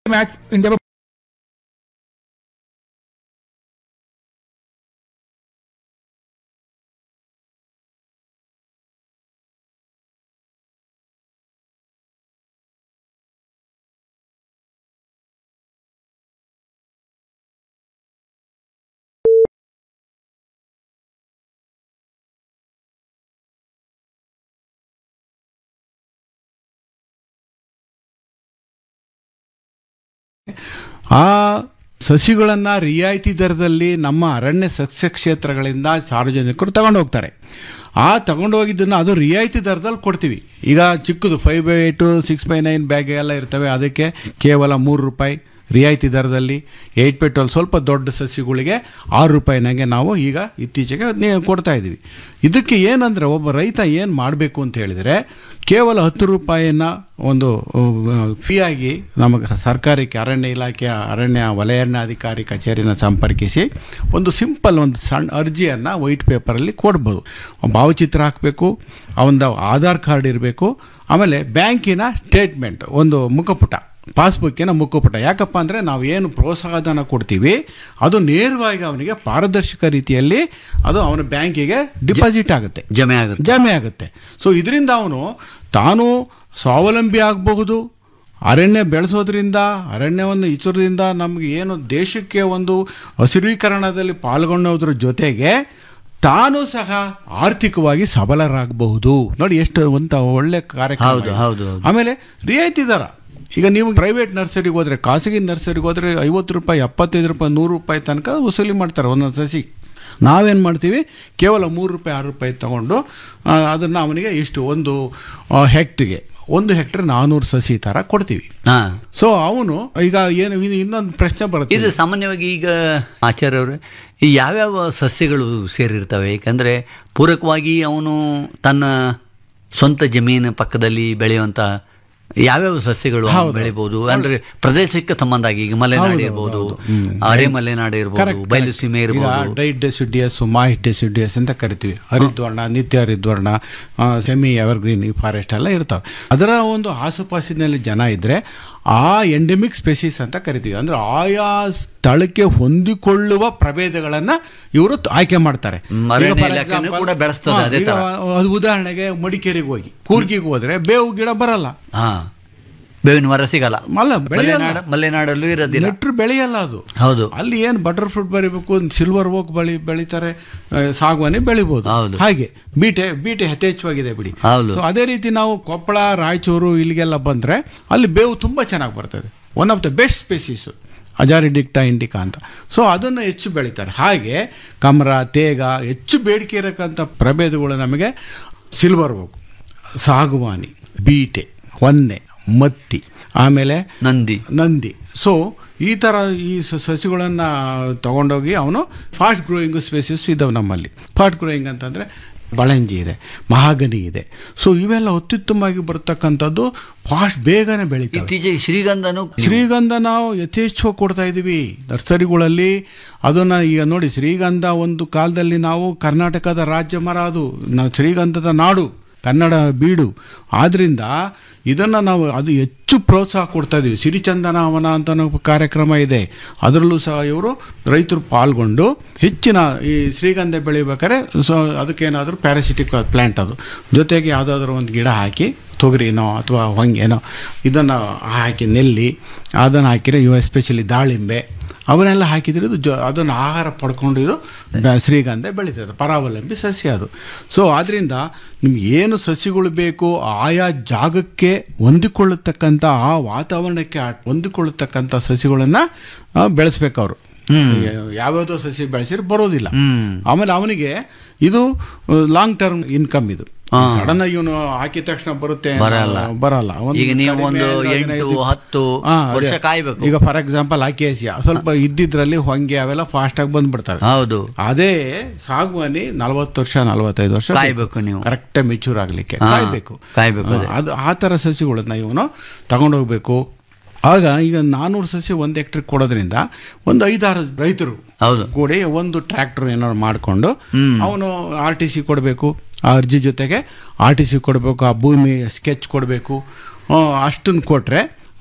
Match India ಆ ಸಸಿಗಳನ್ನು ರಿಯಾಯಿತಿ ದರದಲ್ಲಿ ನಮ್ಮ ಅರಣ್ಯ ಸಸ್ಯ ಕ್ಷೇತ್ರಗಳಿಂದ ಸಾರ್ವಜನಿಕರು ತಗೊಂಡು ಹೋಗ್ತಾರೆ ಆ ತಗೊಂಡು ಹೋಗಿದ್ದನ್ನು ಅದು ರಿಯಾಯಿತಿ ದರದಲ್ಲಿ ಕೊಡ್ತೀವಿ ಈಗ ಚಿಕ್ಕದು five by eight six by nine bag ಎಲ್ಲ ಇರ್ತವೆ ಅದಕ್ಕೆ ಕೇವಲ ಮೂರು ರೂಪಾಯಿ ರಿಯಾಯಿತಿ ದರದಲ್ಲಿ ಏಯ್ಟ್ ಬೈ ಟ್ವೆಲ್ ಸ್ವಲ್ಪ ದೊಡ್ಡ ಸಸಿಗಳಿಗೆ ಆರು ರೂಪಾಯಿನಾಗೆ ನಾವು ಈಗ ಇತ್ತೀಚೆಗೆ ನೀ- ಕೊಡ್ತಾ ಇದ್ದೀವಿ ಇದಕ್ಕೆ ಏನಂದರೆ ಒಬ್ಬ ರೈತ ಏನು ಮಾಡಬೇಕು ಅಂತ ಹೇಳಿದರೆ ಕೇವಲ ಹತ್ತು ರೂಪಾಯಿನ ಒಂದು ಫೀ ಆಗಿ ನಮಗೆ ಸರ್ಕಾರಕ್ಕೆ ಅರಣ್ಯ ಇಲಾಖೆಯ ಅರಣ್ಯ ವಲಯಾರಣ್ಯಾಧಿಕಾರಿ ಕಚೇರಿನ ಸಂಪರ್ಕಿಸಿ ಒಂದು ಸಿಂಪಲ್ ಒಂದು ಸಣ್ಣ ಅರ್ಜಿಯನ್ನು ವೈಟ್ ಪೇಪರಲ್ಲಿ ಕೊಡ್ಬೋದು ಭಾವಚಿತ್ರ ಹಾಕಬೇಕು ಅವನದು ಆಧಾರ್ ಕಾರ್ಡ್ ಇರಬೇಕು ಆಮೇಲೆ ಬ್ಯಾಂಕಿನ ಸ್ಟೇಟ್ಮೆಂಟ್ ಒಂದು ಮುಖಪುಟ ಪಾಸ್ಬುಕ್ಕಿನ ಮುಖಪುಟ ಯಾಕಪ್ಪ ಅಂದರೆ ನಾವು ಏನು ಪ್ರೋತ್ಸಾಹಧನ ಕೊಡ್ತೀವಿ ಅದು ನೇರವಾಗಿ ಅವನಿಗೆ ಪಾರದರ್ಶಕ ರೀತಿಯಲ್ಲಿ ಅದು ಅವನ ಬ್ಯಾಂಕಿಗೆ ಡಿಪಾಸಿಟ್ ಆಗುತ್ತೆ ಜಮೆ ಆಗುತ್ತೆ ಜಮೆ ಆಗುತ್ತೆ ಸೊ ಇದರಿಂದ ಅವನು ತಾನು ಸ್ವಾವಲಂಬಿ ಆಗಬಹುದು ಅರಣ್ಯ ಬೆಳೆಸೋದ್ರಿಂದ ಅರಣ್ಯವನ್ನು ಇಚ್ಚೋದ್ರಿಂದ ನಮಗೆ ಏನು ದೇಶಕ್ಕೆ ಒಂದು ಹಸಿರೀಕರಣದಲ್ಲಿ ಪಾಲ್ಗೊಳ್ಳೋದ್ರ ಜೊತೆಗೆ ತಾನು ಸಹ ಆರ್ಥಿಕವಾಗಿ ಸಬಲರಾಗಬಹುದು ನೋಡಿ ಎಷ್ಟು ಒಂದು ಒಳ್ಳೆ ಕಾರ್ಯಕ್ರಮ ಹೌದು, ಇದು. ಹೌದು, ಹೌದು. ಆಮೇಲೆ ರಿಯಾಯಿತಿ ದರ ಈಗ ನೀವು ಪ್ರೈವೇಟ್ ನರ್ಸರಿಗೆ ಹೋದರೆ ಖಾಸಗಿ ನರ್ಸರಿಗೆ ಹೋದರೆ ಐವತ್ತು ರೂಪಾಯಿ ಎಪ್ಪತ್ತೈದು ರೂಪಾಯಿ ನೂರು ರೂಪಾಯಿ ತನಕ ವಸೂಲಿ ಮಾಡ್ತಾರೆ ಒಂದೊಂದು ಸಸಿ ನಾವೇನು ಮಾಡ್ತೀವಿ ಕೇವಲ ಮೂರು ರೂಪಾಯಿ ಆರು ರೂಪಾಯಿ ತಗೊಂಡು ಅದನ್ನು ಅವನಿಗೆ ಇಷ್ಟು ಒಂದು ಆ, ಹೆಕ್ಟ್ರಿಗೆ ಒಂದು ಹೆಕ್ಟ್ರ್ ನಾನ್ನೂರು ಸಸಿ ಥರ ಕೊಡ್ತೀವಿ ಹಾ ಸೊ ಅವನು ಈಗ ಏನು ಇನ್ನು ಇನ್ನೊಂದು ಪ್ರಶ್ನೆ ಬರುತ್ತೆ ಇದು ಸಾಮಾನ್ಯವಾಗಿ ಈಗ ಆಚಾರ್ಯ ಅವರೇ ಈ ಯಾವ್ಯಾವ ಸಸ್ಯಗಳು ಸೇರಿರ್ತವೆ ಯಾಕಂದರೆ ಪೂರಕವಾಗಿ ಅವನು ತನ್ನ ಸ್ವಂತ ಜಮೀನು ಪಕ್ಕದಲ್ಲಿ ಬೆಳೆಯುವಂಥ ಯಾವ್ಯಾವ ಸಸ್ಯಗಳು ಅವನು ಬೆಳಿಬೋದು ಅಂದ್ರೆ ಪ್ರದೇಶಕ್ಕೆ ಸಂಬಂಧ ಈಗ ಮಲೆನಾಡು ಇರ್ಬೋದು ಅರೆ ಮಲೆನಾಡು ಇರ್ಬೋದು ಬಯಲು ಸೀಮೆ ಇರ್ಬೋದು ಡೈಟ್ ಡೆಸಿಡಿಯಸ್ ಮಾಹಿಟ್ ಡೆಸಿಡಿಯಸ್ ಅಂತ ಕರಿತೀವಿ ಹರಿದ್ವರ್ಣ ನಿತ್ಯ ಹರಿದ್ವರ್ಣ ಸೆಮಿ ಎವರ್ಗ್ರೀನ್ ಈ ಫಾರೆಸ್ಟ್ ಎಲ್ಲ ಇರ್ತಾವೆ ಅದರ ಒಂದು ಆಸುಪಾಸಿನಲ್ಲಿ ಜನ ಇದ್ರೆ ಆ ಎಂಡೆಮಿಕ್ ಸ್ಪೆಸಿಸ್ ಅಂತ ಕರಿತೀವಿ ಅಂದ್ರೆ ಆಯಾ ಸ್ಥಳಕ್ಕೆ ಹೊಂದಿಕೊಳ್ಳುವ ಪ್ರಭೇದಗಳನ್ನ ಇವರು ಆಯ್ಕೆ ಮಾಡ್ತಾರೆ ಅರಣ್ಯ ಈಗ for ಇಲಾಖೆನೂ example, ಕೂಡ ಬೆಳೆಸ್ತದೆ ಹಾ, ಅದೇ ಈಗ ತರ. ಅದು ಉದಾಹರಣೆಗೆ ಮಡಿಕೇರಿಗೆ ಹೋಗಿ ಕೂರ್ಗಿಗೆ ಹೋದ್ರೆ ಬೇವು ಗಿಡ ಬರಲ್ಲ ಹಾ ಬೇವಿನ ಮರ ಸಿಗಲ್ಲ ಅಲ್ಲ ಬೆಳೆಯಲ್ಲ ಮಲೆನಾಡು ಮಲೆನಾಡಲ್ಲೂ ಇರೋದಿಲ್ಲ ನೆಟ್ರು ಬೆಳೆಯಲ್ಲ ಅದು ಹೌದು ಅಲ್ಲಿ ಏನು ಬಟರ್ ಫ್ರೂಟ್ ಬೆಳಿಬೇಕು ಸಿಲ್ವರ್ ಓಕ್ ಬೆಳಿ ಬೆಳಿತಾರೆ ಆ, ಸಾಗುವಾನಿ ಬೆಳಿಬೋದು ಹೌದು. ಹಾಗೆ ಬೀಟೆ ಬೀಟೆ ಯಥೇಚ್ಛವಾಗಿದೆ ಬಿಡಿ ಹೌದು. ಸೊ ಅದೇ ರೀತಿ ನಾವು ಕೊಪ್ಪಳ ರಾಯಚೂರು ಇಲ್ಲಿಗೆಲ್ಲ ಬಂದರೆ ಅಲ್ಲಿ ಬೇವು ತುಂಬ ಚೆನ್ನಾಗಿ ಬರ್ತದೆ one of the best species ಅಜಾರಿಡಿಕ್ಟಾ ಇಂಡಿಕಾ ಅಂತ ಸೊ ಅದನ್ನು ಹೆಚ್ಚು ಬೆಳೀತಾರೆ ಹಾಗೆ ಕಮರ ತೇಗ ಹೆಚ್ಚು ಬೇಡಿಕೆ ಇರಕ್ಕಂಥ ಪ್ರಭೇದಗಳು ನಮಗೆ ಸಿಲ್ವರ್ ಓಕ್ ಸಾಗುವಾನಿ ಬೀಟೆ ಹೊನ್ನೆ ಮತ್ತಿ ಆಮೇಲೆ ನಂದಿ ನಂದಿ ಸೊ ಈ ಥರ ಈ ಸ- ಸಸಿಗಳನ್ನು ತಗೊಂಡೋಗಿ ಅವನು ಫಾಸ್ಟ್ ಗ್ರೋಯಿಂಗ್ ಸ್ಪೇಸಸ್ ಇದಾವೆ ನಮ್ಮಲ್ಲಿ ಫಾಸ್ಟ್ ಗ್ರೋಯಿಂಗ್ ಅಂತಂದರೆ ಬಳಂಜಿ ಇದೆ ಮಹಾಗನಿ ಇದೆ ಸೊ ಇವೆಲ್ಲ ಅತ್ಯುತ್ತಮವಾಗಿ ಬರ್ತಕ್ಕಂಥದ್ದು ಫಾಸ್ಟ್ ಬೇಗನೆ ಬೆಳೀತವೆ ಇತ್ತೀಚೆಗೆ ಶ್ರೀಗಂಧನು ಶ್ರೀಗಂಧ ನಾವು ಯಥೇಚ್ಛವಾಗಿ ಕೊಡ್ತಾ ಇದ್ದೀವಿ ನರ್ಸರಿಗಳಲ್ಲಿ ಅದನ್ನು ಈಗ ನೋಡಿ ಶ್ರೀಗಂಧ ಒಂದು ಕಾಲದಲ್ಲಿ ನಾವು ಕರ್ನಾಟಕದ ರಾಜ್ಯ ಮರ ಅದು ನಾವು ಶ್ರೀಗಂಧದ ನಾಡು ಕನ್ನಡ ಬೀಡು ಆದ್ದರಿಂದ ಇದನ್ನು ನಾವು ಅದು ಹೆಚ್ಚು ಪ್ರೋತ್ಸಾಹ ಕೊಡ್ತಾ ಇದ್ದೀವಿ ಸಿರಿಚಂದನ ಹವನ ಅಂತ ನಾವು ಕಾರ್ಯಕ್ರಮ ಇದೆ ಅದರಲ್ಲೂ ಸಹ ಇವರು ರೈತರು ಪಾಲ್ಗೊಂಡು ಹೆಚ್ಚಿನ ಈ ಶ್ರೀಗಂಧ ಬೆಳಿಬೇಕಾದ್ರೆ ಸೊ ಅದಕ್ಕೇನಾದರೂ ಪ್ಯಾರಾಸಿಟಿಕ್ ಪ್ಲ್ಯಾಂಟ್ ಅದು ಜೊತೆಗೆ ಯಾವುದಾದ್ರೂ ಒಂದು ಗಿಡ ಹಾಕಿ ತೊಗರಿನೋ ಅಥವಾ ಹೊಂಗೆನೋ ಇದನ್ನು ಹಾಕಿ ನೆಲ್ಲಿ ಅದನ್ನು ಹಾಕಿದ್ರೆ ಇವು ಎಸ್ಪೆಷಲಿ ದಾಳಿಂಬೆ ಅವನ್ನೆಲ್ಲ ಹಾಕಿದ್ರೆ ಇದು ಜೊ ಅದನ್ನು ಆಹಾರ ಪಡ್ಕೊಂಡು ಇದು ಬ- ಶ್ರೀಗಂಧ ಬೆಳೀತದೆ ಪರಾವಲಂಬಿ ಸಸ್ಯ ಅದು ಸೊ ಆದ್ದರಿಂದ ನಿಮ್ಗೆ ಏನು ಸಸ್ಯಗಳು ಬೇಕು ಆಯಾ ಜಾಗಕ್ಕೆ ಹೊಂದಿಕೊಳ್ಳತಕ್ಕಂಥ ಆ ವಾತಾವರಣಕ್ಕೆ ಆ- ಹೊಂದಿಕೊಳ್ಳತಕ್ಕಂಥ ಸಸಿಗಳನ್ನು ಬೆಳೆಸ್ಬೇಕು ಅವರು ಯಾವ್ಯಾವುದೋ ಸಸಿ ಬೆಳೆಸಿದ್ರೆ ಬರೋದಿಲ್ಲ ಹ್ಮ್ ಆಮೇಲೆ ಅವನಿಗೆ ಇದು ಲಾಂಗ್ ಟರ್ಮ್ ಇನ್ಕಮ್ ಇದು ಸಡನ್ ಆಗಿ ಇವನು ಹಾಕಿದ ತಕ್ಷಣ ಬರುತ್ತೆ ಅನ್ನೋ- ಬರಲ್ಲ. ಬರಲ್ಲ ಒಂದು ಈಗ ನೀವು ಕಡಿಮೆ ಒಂದು ಒಂದು ಎಂಟು, ಹದಿನೈದು- ಹತ್ತು ಹಾ, ಅದೇ. ವರ್ಷ ಕಾಯ್ಬೇಕು. ಈಗ ಫಾರ್ ಎಕ್ಸಾಂಪಲ್ ಅಕೇಸಿಯಾ ಸ್ವಲ್ಪ ಇದ್ದಿದ್ರಲ್ಲಿ ಹೊಂಗೆ ಅವೆಲ್ಲ ಫಾಸ್ಟ್ ಆಗಿ ಬಂದ್ಬಿಡ್ತವೆ ಹೌದು ಅದೇ ಸಾಗುವಾನಿ ನಲವತ್ತು ವರ್ಷ ನಲವತ್ತೈದು ವರ್ಷ ಕಾಯ್ಬೇಕು ನೀವು. ಕರೆಕ್ಟ್ ಮೆಚೂರ್ ಆಗ್ಲಿಕ್ಕೆ ಹಾ, ಕಾಯ್ಬೇಕು ಕಾಯ್ಬೇಕು ಅದೇ. ಹಾ, ಅದು ಆ ಥರ ಸಸಿಗಳನ್ನ ಇವನು ತಗೊಂಡೋಗ್ಬೇಕು ಆಗ ಈಗ ನಾನ್ನೂರು ಸಸಿ ಒಂದು ಹೆಕ್ಟ್ರಿಗೆ ಕೊಡೋದ್ರಿಂದ ಒಂದು ಐದಾರು ರೈತರು ಹೌದು ಕೂಡಿ ಒಂದು ಟ್ರ್ಯಾಕ್ಟರ್ ಏನಾದ್ರು ಮಾಡಿಕೊಂಡು ಅವನು ಆರ್ ಟಿ ಸಿ ಕೊಡಬೇಕು ಆ ಅರ್ಜಿ ಜೊತೆಗೆ ಆರ್ ಟಿ ಸಿ ಕೊಡಬೇಕು ಆ ಭೂಮಿ ಸ್ಕೆಚ್ ಕೊಡಬೇಕು ಅಷ್ಟನ್ನು ಕೊಟ್ಟರೆ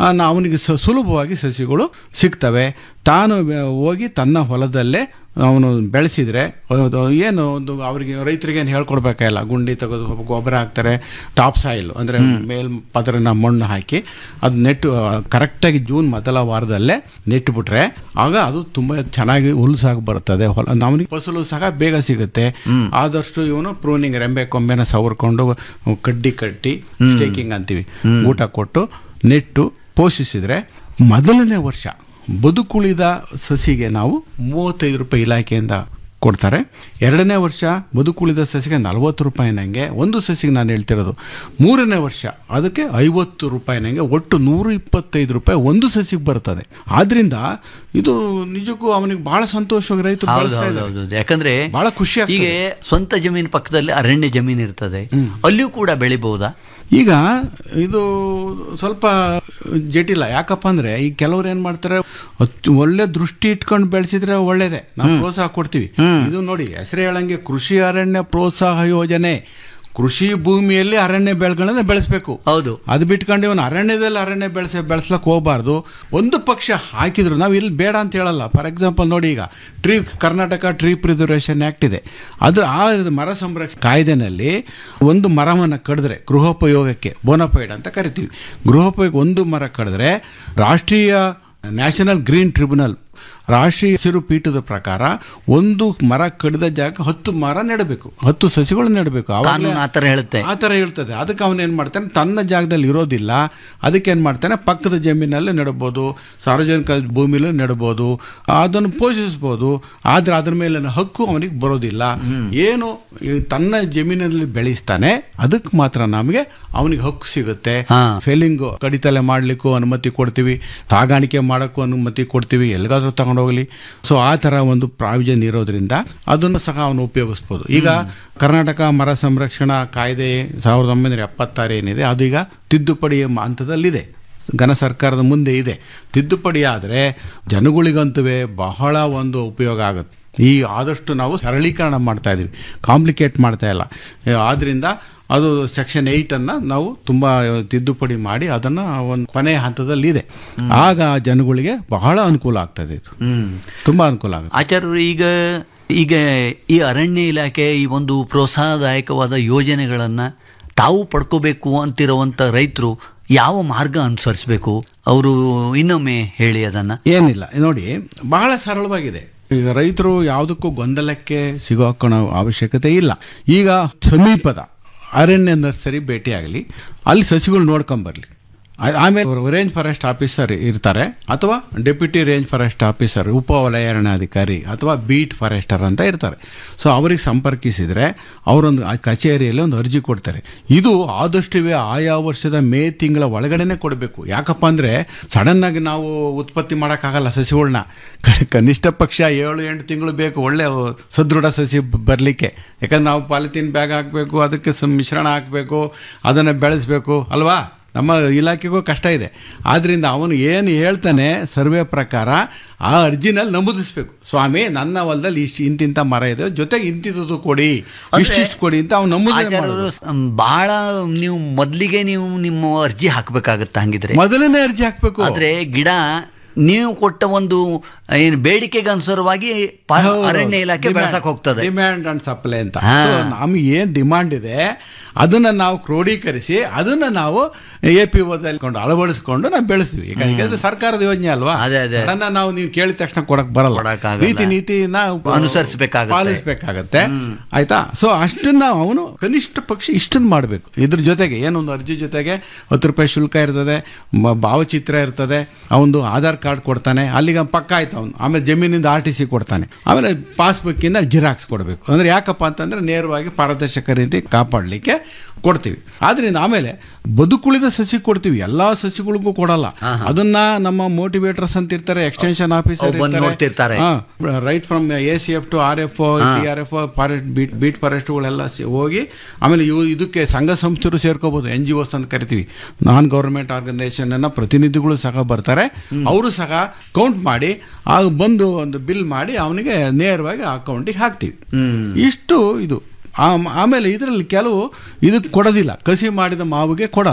ಆ, ನಾ- ಅವನಿಗೆ ಸ ಸುಲಭವಾಗಿ ಸಸಿಗಳು ಸಿಗ್ತವೆ ತಾನು ಬೆ- ಹೋಗಿ ತನ್ನ ಹೊಲದಲ್ಲೇ ಅವನು ಬೆಳೆಸಿದ್ರೆ ಅದು ಏನು ಒಂದು ಅವರಿಗೆ ರೈತರಿಗೆ ಏನು ಹೇಳ್ಕೊಡ್ಬೇಕಾಗಿಲ್ಲ ಗುಂಡಿ ತೆಗೆದು ಗೊಬ್ಬರ ಹಾಕ್ತಾರೆ ಟಾಪ್ ಸಾಯಿಲ್ ಅಂದರೆ ಮೇಲ್ ಪದರನ ಮಣ್ಣು ಹಾಕಿ ಅದು ನೆಟ್ಟು ಕರೆಕ್ಟಾಗಿ ಜೂನ್ ಮೊದಲ ವಾರದಲ್ಲೇ ನೆಟ್ಟುಬಿಟ್ರೆ ಆಗ ಅದು ತುಂಬ ಚೆನ್ನಾಗಿ ಹುಲ್ಸಾಗಿ ಬರ್ತದೆ ಹೊಲ ನಮಗೆ ಫಸಲು ಸಹ ಬೇಗ ಸಿಗುತ್ತೆ ಆದಷ್ಟು ಇವನು ಪ್ರೂನಿಂಗ್ ರೆಂಬೆ ಕೊಂಬೆನ ಸವರ್ಕೊಂಡು ಕಡ್ಡಿ ಕಟ್ಟಿ ಸ್ಟೇಕಿಂಗ್ ಅಂತೀವಿ ಊಟ ಕೊಟ್ಟು ನೆಟ್ಟು ಪೋಷಿಸಿದ್ರೆ ಮೊದಲನೇ ವರ್ಷ ಬದುಕುಳಿದ ಸಸಿಗೆ ನಾವು ಮೂವತ್ತೈದು ರೂಪಾಯಿ ಇಲಾಖೆಯಿಂದ ಕೊಡ್ತಾರೆ ಎರಡನೇ ವರ್ಷ ಬದುಕುಳಿದ ಸಸಿಗೆ ನಲವತ್ತು ರೂಪಾಯಿನಂಗೆ ಒಂದು ಸಸಿಗೆ ನಾನು ಹೇಳ್ತಿರೋದು ಮೂರನೇ ವರ್ಷ ಅದಕ್ಕೆ ಐವತ್ತು ರೂಪಾಯಿನಂಗೆ ಒಟ್ಟು ನೂರು ಇಪ್ಪತ್ತೈದು ರೂಪಾಯಿ ಒಂದು ಸಸಿಗೆ ಬರ್ತದೆ ಆದ್ರಿಂದ ಇದು ನಿಜಕ್ಕೂ ಅವನಿಗೆ ಬಹಳ ಸಂತೋಷವಾಗಿ ರೈತರು ಹೌದು ಬಳಸ್ತಾ ಹೌದು ಇದ್ದಾರೆ. ಹೌದು ಯಾಕಂದ್ರೆ ಬಹಳ ಖುಷಿ ಆಗ್ತದೆ. ಈಗ ಸ್ವಂತ ಜಮೀನು ಪಕ್ಕದಲ್ಲಿ ಅರಣ್ಯ ಜಮೀನು ಇರ್ತದೆ ಅಲ್ಲಿಯೂ ಕೂಡ ಬೆಳಿಬಹುದಾ ಈಗ ಇದು ಸ್ವಲ್ಪ ಜಟಿಲ ಯಾಕಪ್ಪ ಅಂದ್ರೆ ಈ ಕೆಲವ್ರು ಏನ್ ಮಾಡ್ತಾರೆ ಅತ್- ಒಳ್ಳೆ ದೃಷ್ಟಿ ಇಟ್ಕೊಂಡು ಬೆಳೆಸಿದ್ರೆ ಒಳ್ಳೇದೇ ನಾವು ಪ್ರೋತ್ಸಾಹ ಕೊಡ್ತೀವಿ ಇದು ನೋಡಿ ಹೆಸರು ಹೇಳಂಗೆ ಕೃಷಿ ಅರಣ್ಯ ಪ್ರೋತ್ಸಾಹ ಯೋಜನೆ ಕೃಷಿ ಭೂಮಿಯಲ್ಲಿ ಅರಣ್ಯ ಬೆಳೆಗಳನ್ನ ಬೆಳೆಸಬೇಕು ಹೌದು ಅದು ಬಿಟ್ಕೊಂಡು ಇವನು ಅರಣ್ಯದಲ್ಲಿ ಅರಣ್ಯ ಬೆಳೆಸ ಬೆಳೆಸ್ಲಕ್ಕೆ ಹೋಗಬಾರ್ದು ಒಂದು ಪಕ್ಷ ಹಾಕಿದ್ರು ನಾವು ಇಲ್ಲಿ ಬೇಡ ಅಂತ ಹೇಳಲ್ಲ ಫಾರ್ ಎಕ್ಸಾಂಪಲ್ ನೋಡಿ ಈಗ tree Karnataka tree preservation act ಇದೆ ಅದ್ರ ಆ ಮರ ಸಂರಕ್ಷಣೆ ಕಾಯ್ದೆನಲ್ಲಿ ಒಂದು ಮರವನ್ನು ಕಡಿದ್ರೆ ಗೃಹೋಪಯೋಗಕ್ಕೆ ಬೋನಫೈಡ್ ಅಂತ ಕರಿತೀವಿ ಗೃಹೋಪಯೋಗ ಒಂದು ಮರ ಕಡಿದ್ರೆ ರಾಷ್ಟ್ರೀಯ ನ್ಯಾಷನಲ್ ಗ್ರೀನ್ ಟ್ರಿಬ್ಯುನಲ್ ರಾಷ್ಟ್ರೀಯ ಹಸಿರು ಪೀಠದ ಪ್ರಕಾರ ಒಂದು ಮರ ಕಡಿದ ಜಾಗ ಹತ್ತು ಮರ ನೆಡಬೇಕು ಹತ್ತು ಸಸಿಗಳು ನೆಡಬೇಕು ಆವಾಗಲೇ ಕಾನೂನು ಆ ಥರ ಹೇಳುತ್ತೆ ಆ ಥರ ಹೇಳ್ತದೆ ಅದಕ್ಕೆ ಅವನು ಏನು ಮಾಡ್ತಾನೆ ತನ್ನ ಜಾಗದಲ್ಲಿ ಇರೋದಿಲ್ಲ ಅದಕ್ಕೆ ಏನು ಮಾಡ್ತಾನೆ ಪಕ್ಕದ ಜಮೀನಲ್ಲಿ ನೆಡ್ಬೋದು ಸಾರ್ವಜನಿಕ ಭೂಮಿಲೂ ನೆಡ್ಬೋದು ಅದನ್ನು ಪೋಷಿಸ್ಬೋದು ಆದರೆ ಅದ್ರ ಮೇಲಿನ ಹಕ್ಕು ಅವನಿಗೆ ಬರೋದಿಲ್ಲ ಏನು ಈ ತನ್ನ ಜಮೀನಿನಲ್ಲಿ ಬೆಳೆಸ್ತಾನೆ ಅದಕ್ಕೆ ಮಾತ್ರ ನಮಗೆ ಅವನಿಗೆ ಹಕ್ಕು ಸಿಗುತ್ತೆ ಹಾ. ಫೆಲಿಂಗು ಕಡಿತಲೆ ಮಾಡಲಿಕ್ಕೂ ಅನುಮತಿ ಕೊಡ್ತೀವಿ ಸಾಗಾಣಿಕೆ ಮಾಡೋಕ್ಕೂ ಅನುಮತಿ ಕೊಡ್ತೀವಿ ಎಲ್ಲಿಗಾದ್ರೂ ತಗೊಂಡೋಗ್ಲಿ ಸೊ ಆ ಥರ ಒಂದು ಪ್ರಾವಿಜನ್ ಇರೋದ್ರಿಂದ ಅದನ್ನು ಸಹ ಅವನು ಉಪಯೋಗಿಸ್ಬೋದು ಈಗ ಕರ್ನಾಟಕ ಮರ ಸಂರಕ್ಷಣಾ ಕಾಯ್ದೆ ಸಾವಿರದ ಒಂಬೈನೂರ ಎಪ್ಪತ್ತಾರು ಏನಿದೆ ಅದೀಗ ತಿದ್ದುಪಡಿ ಎಂಬ ಹಂತದಲ್ಲಿದೆ ಘನ ಸರ್ಕಾರದ ಮುಂದೆ ಇದೆ ತಿದ್ದುಪಡಿ ಆದರೆ ಜನಗಳಿಗಂತೂ ಬಹಳ ಒಂದು ಉಪಯೋಗ ಆಗುತ್ತೆ ಈ ಆದಷ್ಟು ನಾವು ಸರಳೀಕರಣ ಮಾಡ್ತಾ ಇದೀವಿ ಕಾಂಪ್ಲಿಕೇಟ್ ಮಾಡ್ತಾ ಇಲ್ಲ ಆದ್ದರಿಂದ ಅದು ಸೆಕ್ಷನ್ ಏಯ್ಟನ್ನು ನಾವು ತುಂಬ ತಿದ್ದುಪಡಿ ಮಾಡಿ ಅದನ್ನು ಒಂದು ಕೊನೆಯ ಹಂತದಲ್ಲಿದೆ ಆಗ ಜನಗಳಿಗೆ ಬಹಳ ಅನುಕೂಲ ಆಗ್ತದೆ ಇದು ಹ್ಮ್ ತುಂಬ ಅನುಕೂಲ ಆಗುತ್ತೆ ಆಚಾರ್ಯರು ಈಗ ಈಗ ಈ ಅರಣ್ಯ ಇಲಾಖೆ ಈ ಒಂದು ಪ್ರೋತ್ಸಾಹದಾಯಕವಾದ ಯೋಜನೆಗಳನ್ನು ತಾವು ಪಡ್ಕೋಬೇಕು ಅಂತಿರುವಂಥ ರೈತರು ಯಾವ ಮಾರ್ಗ ಅನುಸರಿಸಬೇಕು ಅವರು ಇನ್ನೊಮ್ಮೆ ಹೇಳಿ ಅದನ್ನು ಏನಿಲ್ಲ ನೋಡಿ ಬಹಳ ಸರಳವಾಗಿದೆ ಈಗ ರೈತರು ಯಾವುದಕ್ಕೂ ಗೊಂದಲಕ್ಕೆ ಸಿಗೋಕೋಣ ಅವಶ್ಯಕತೆ ಇಲ್ಲ ಈಗ ಸಮೀಪದ ಅರಣ್ಯ ನರ್ಸರಿ ಭೇಟಿಯಾಗಲಿ ಅಲ್ಲಿ ಸಸಿಗಳು ನೋಡ್ಕೊಂಬರ್ಲಿ ಆ- ಆಮೇಲೆ ರೇಂಜ್ ಫಾರೆಸ್ಟ್ ಆಫೀಸರ್ ಇರ್ತಾರೆ ಅಥವಾ ಡೆಪ್ಯೂಟಿ ರೇಂಜ್ ಫಾರೆಸ್ಟ್ ಆಫೀಸರ್ ಉಪ ವಲಯಾರಣ್ಯಾಧಿಕಾರಿ ಅಥವಾ ಬೀಟ್ ಫಾರೆಸ್ಟರ್ ಅಂತ ಇರ್ತಾರೆ ಸೊ ಅವ್ರಿಗೆ ಸಂಪರ್ಕಿಸಿದರೆ ಅವರೊಂದು ಆ ಕಚೇರಿಯಲ್ಲಿ ಒಂದು ಅರ್ಜಿ ಕೊಡ್ತಾರೆ ಇದು ಆದಷ್ಟುವೇ ಆಯಾ ವರ್ಷದ ಮೇ ತಿಂಗಳ ಒಳಗಡೆನೆ ಕೊಡಬೇಕು ಯಾಕಪ್ಪ ಅಂದರೆ ಸಡನ್ನಾಗಿ ನಾವು ಉತ್ಪತ್ತಿ ಮಾಡೋಕ್ಕಾಗಲ್ಲ ಸಸಿಗಳನ್ನ ಕನಿಷ್ಠ ಪಕ್ಷ ಏಳು ಎಂಟು ತಿಂಗಳು ಬೇಕು ಒಳ್ಳೆ ಸದೃಢ ಸಸಿ ಬರಲಿಕ್ಕೆ ಯಾಕಂದ್ರೆ ನಾವು ಪಾಲಿಥೀನ್ ಬ್ಯಾಗ್ ಹಾಕಬೇಕು ಅದಕ್ಕೆ ಸ ಮಿಶ್ರಣ ಹಾಕಬೇಕು ಅದನ್ನು ಬೆಳೆಸಬೇಕು ಅಲ್ವಾ ನಮ್ಮ ಇಲಾಖೆಗೂ ಕಷ್ಟ ಇದೆ ಆದ್ದರಿಂದ ಅವನು ಏನು ಹೇಳ್ತಾನೆ ಸರ್ವೆ ಪ್ರಕಾರ ಆ ಅರ್ಜಿನಲ್ಲಿ ನಮೂದಿಸ್ಬೇಕು ಸ್ವಾಮಿ ನನ್ನ ಹೊಲದಲ್ಲಿ ಇಷ್ಟು ಇಂತಿಂಥ ಮರ ಇದೆ ಜೊತೆಗೆ ಇಂತಿದ್ದು ಕೊಡಿ ಇಷ್ಟಿಷ್ಟು ಕೊಡಿ ಅಂತ ಅವ್ನು ನಮೂದನೆ ಆಚಾರ್ಯರು ಮಾಡೋದು. ಭಾಳ ನೀವು ಮೊದಲಿಗೆ ನೀವು ನಿಮ್ಮ ಅರ್ಜಿ ಹಾಕಬೇಕಾಗತ್ತೆ ಹಂಗಿದ್ರೆ ಮೊದಲನೇ ಅರ್ಜಿ ಹಾಕ್ಬೇಕು ಆದ್ರೆ ಗಿಡ ನೀವು ಕೊಟ್ಟ ಒಂದು ಏನು ಬೇಡಿಕೆಗೆ ಅನುಸಾರವಾಗಿ ಪ- ಅರಣ್ಯ ಇಲಾಖೆ ಬೆಳೆಸಕ್ ಹೋಗ್ತದೆ ಡಿಮ್ಯಾಂಡ್ ಅಂಡ್ ಸಪ್ಲೈ ಅಂತ ಹಾ. So, ನಮ್ಗೆ ಏನ್ ಡಿಮಾಂಡ್ ಇದೆ ಅದನ್ನ ನಾವು ಕ್ರೋಢೀಕರಿಸಿ ಅದನ್ನ ನಾವು ಎ ಪಿ ಓದಲ್ಲಿ ಕೊಂಡು ಅಳವಡಿಸ್ಕೊಂಡು ನಾವು ಬೆಳೆಸ್ತೀವಿ ಈಗ ಯಾಕಂದ್ರೆ ಸರ್ಕಾರದ ಯೋಜನೆ ಅಲ್ವಾ ಅದೇ, ಅದೇ. ಸಡನ್ನ ನಾವು ನೀವು ಕೇಳಿದ ತಕ್ಷಣ ಕೊಡಕ್ ಬರಲ್ಲ ಕೊಡಕ್ಕಾಗಲ್ಲ. ರೀತಿ ನೀತಿನ ಅನುಸರಿಸ್ಬೇಕಾಗತ್ತೆ. ಪಾಲಿಸ್ಬೇಕಾಗತ್ತೆ ಆಯ್ತಾ ಸೊ ಅಷ್ಟನ್ನ ಅವನು ಕನಿಷ್ಠ ಪಕ್ಷ ಇಷ್ಟನ್ನ ಮಾಡಬೇಕು ಇದ್ರ ಜೊತೆಗೆ ಏನೊಂದು ಅರ್ಜಿ ಜೊತೆಗೆ ಹತ್ತು ರೂಪಾಯಿ ಶುಲ್ಕ ಇರ್ತದೆ ಮ- ಭಾವಚಿತ್ರ ಇರ್ತದೆ ಅವನು ಆಧಾರ್ ಕಾರ್ಡ್ ಕೊಡ್ತಾನೆ ಅಲ್ಲಿಗೆ ಪಕ್ಕ ಆಯ್ತು ಅವನು ಆಮೇಲೆ ಜಮೀನಿಂದ ಆರ್ ಟಿ ಸಿ ಕೊಡ್ತಾನೆ ಆಮೇಲೆ ಪಾಸ್ಬುಕ್ಕಿಂದ ಜಿರಾಕ್ಸ್ ಕೊಡಬೇಕು ಅಂದ್ರೆ ಯಾಕಪ್ಪ ಅಂತಂದ್ರೆ ನೇರವಾಗಿ ಪಾರದರ್ಶಕ ರೀತಿ ಕಾಪಾಡಲಿಕ್ಕೆ ಕೊಡ್ತೀವಿ ಆದ್ರಿಂದ ಆಮೇಲೆ ಬದುಕುಳಿದ ಸಸಿ ಕೊಡ್ತೀವಿ ಎಲ್ಲಾ ಸಸಿಗಳಿಗೂ ಕೊಡಲ್ಲ ಅದನ್ನ ನಮ್ಮ ಮೋಟಿವೇಟರ್ಸ್ ಅಂತ ಇರ್ತಾರೆ ಎಕ್ಸ್ಟೆನ್ಷನ್ ಆಫೀಸರ್ ಅವ್ರು ಬಂದು ನೋಡ್ತಿರ್ತಾರೆ. Right from A C F to R F T R F forest beat beat ಫಾರೆಸ್ಟ್ಗಳೆಲ್ಲ ಹೋಗಿ ಆಮೇಲೆ ಇವು ಇದಕ್ಕೆ ಸಂಘ ಸಂಸ್ಥೆರು ಸೇರ್ಕೋಬಹುದು ಎನ್ ಜಿ ಒಸ್ ಅಂತ ಕರಿತೀವಿ ನಾನ್ ಗೌರ್ಮೆಂಟ್ ಆರ್ಗನೈಸೇಷನ್ ಅನ್ನ ಪ್ರತಿನಿಧಿಗಳು ಸಹ ಬರ್ತಾರೆ ಅವರು ಸಹ ಕೌಂಟ್ ಮಾಡಿ ಆಗ ಬಂದು ಒಂದು ಬಿಲ್ ಮಾಡಿ ಅವನಿಗೆ ನೇರವಾಗಿ ಅಕೌಂಟಿಗೆ ಹಾಕ್ತೀವಿ ಇಷ್ಟು ಇದು ಆಮ್- ಆಮೇಲೆ ಇದರಲ್ಲಿ ಕೆಲವು ಇದಕ್ಕೆ ಕೊಡೋದಿಲ್ಲ ಕಸಿ ಮಾಡಿದ ಮಾವಿಗೆ ಕೊಡಲ್ಲ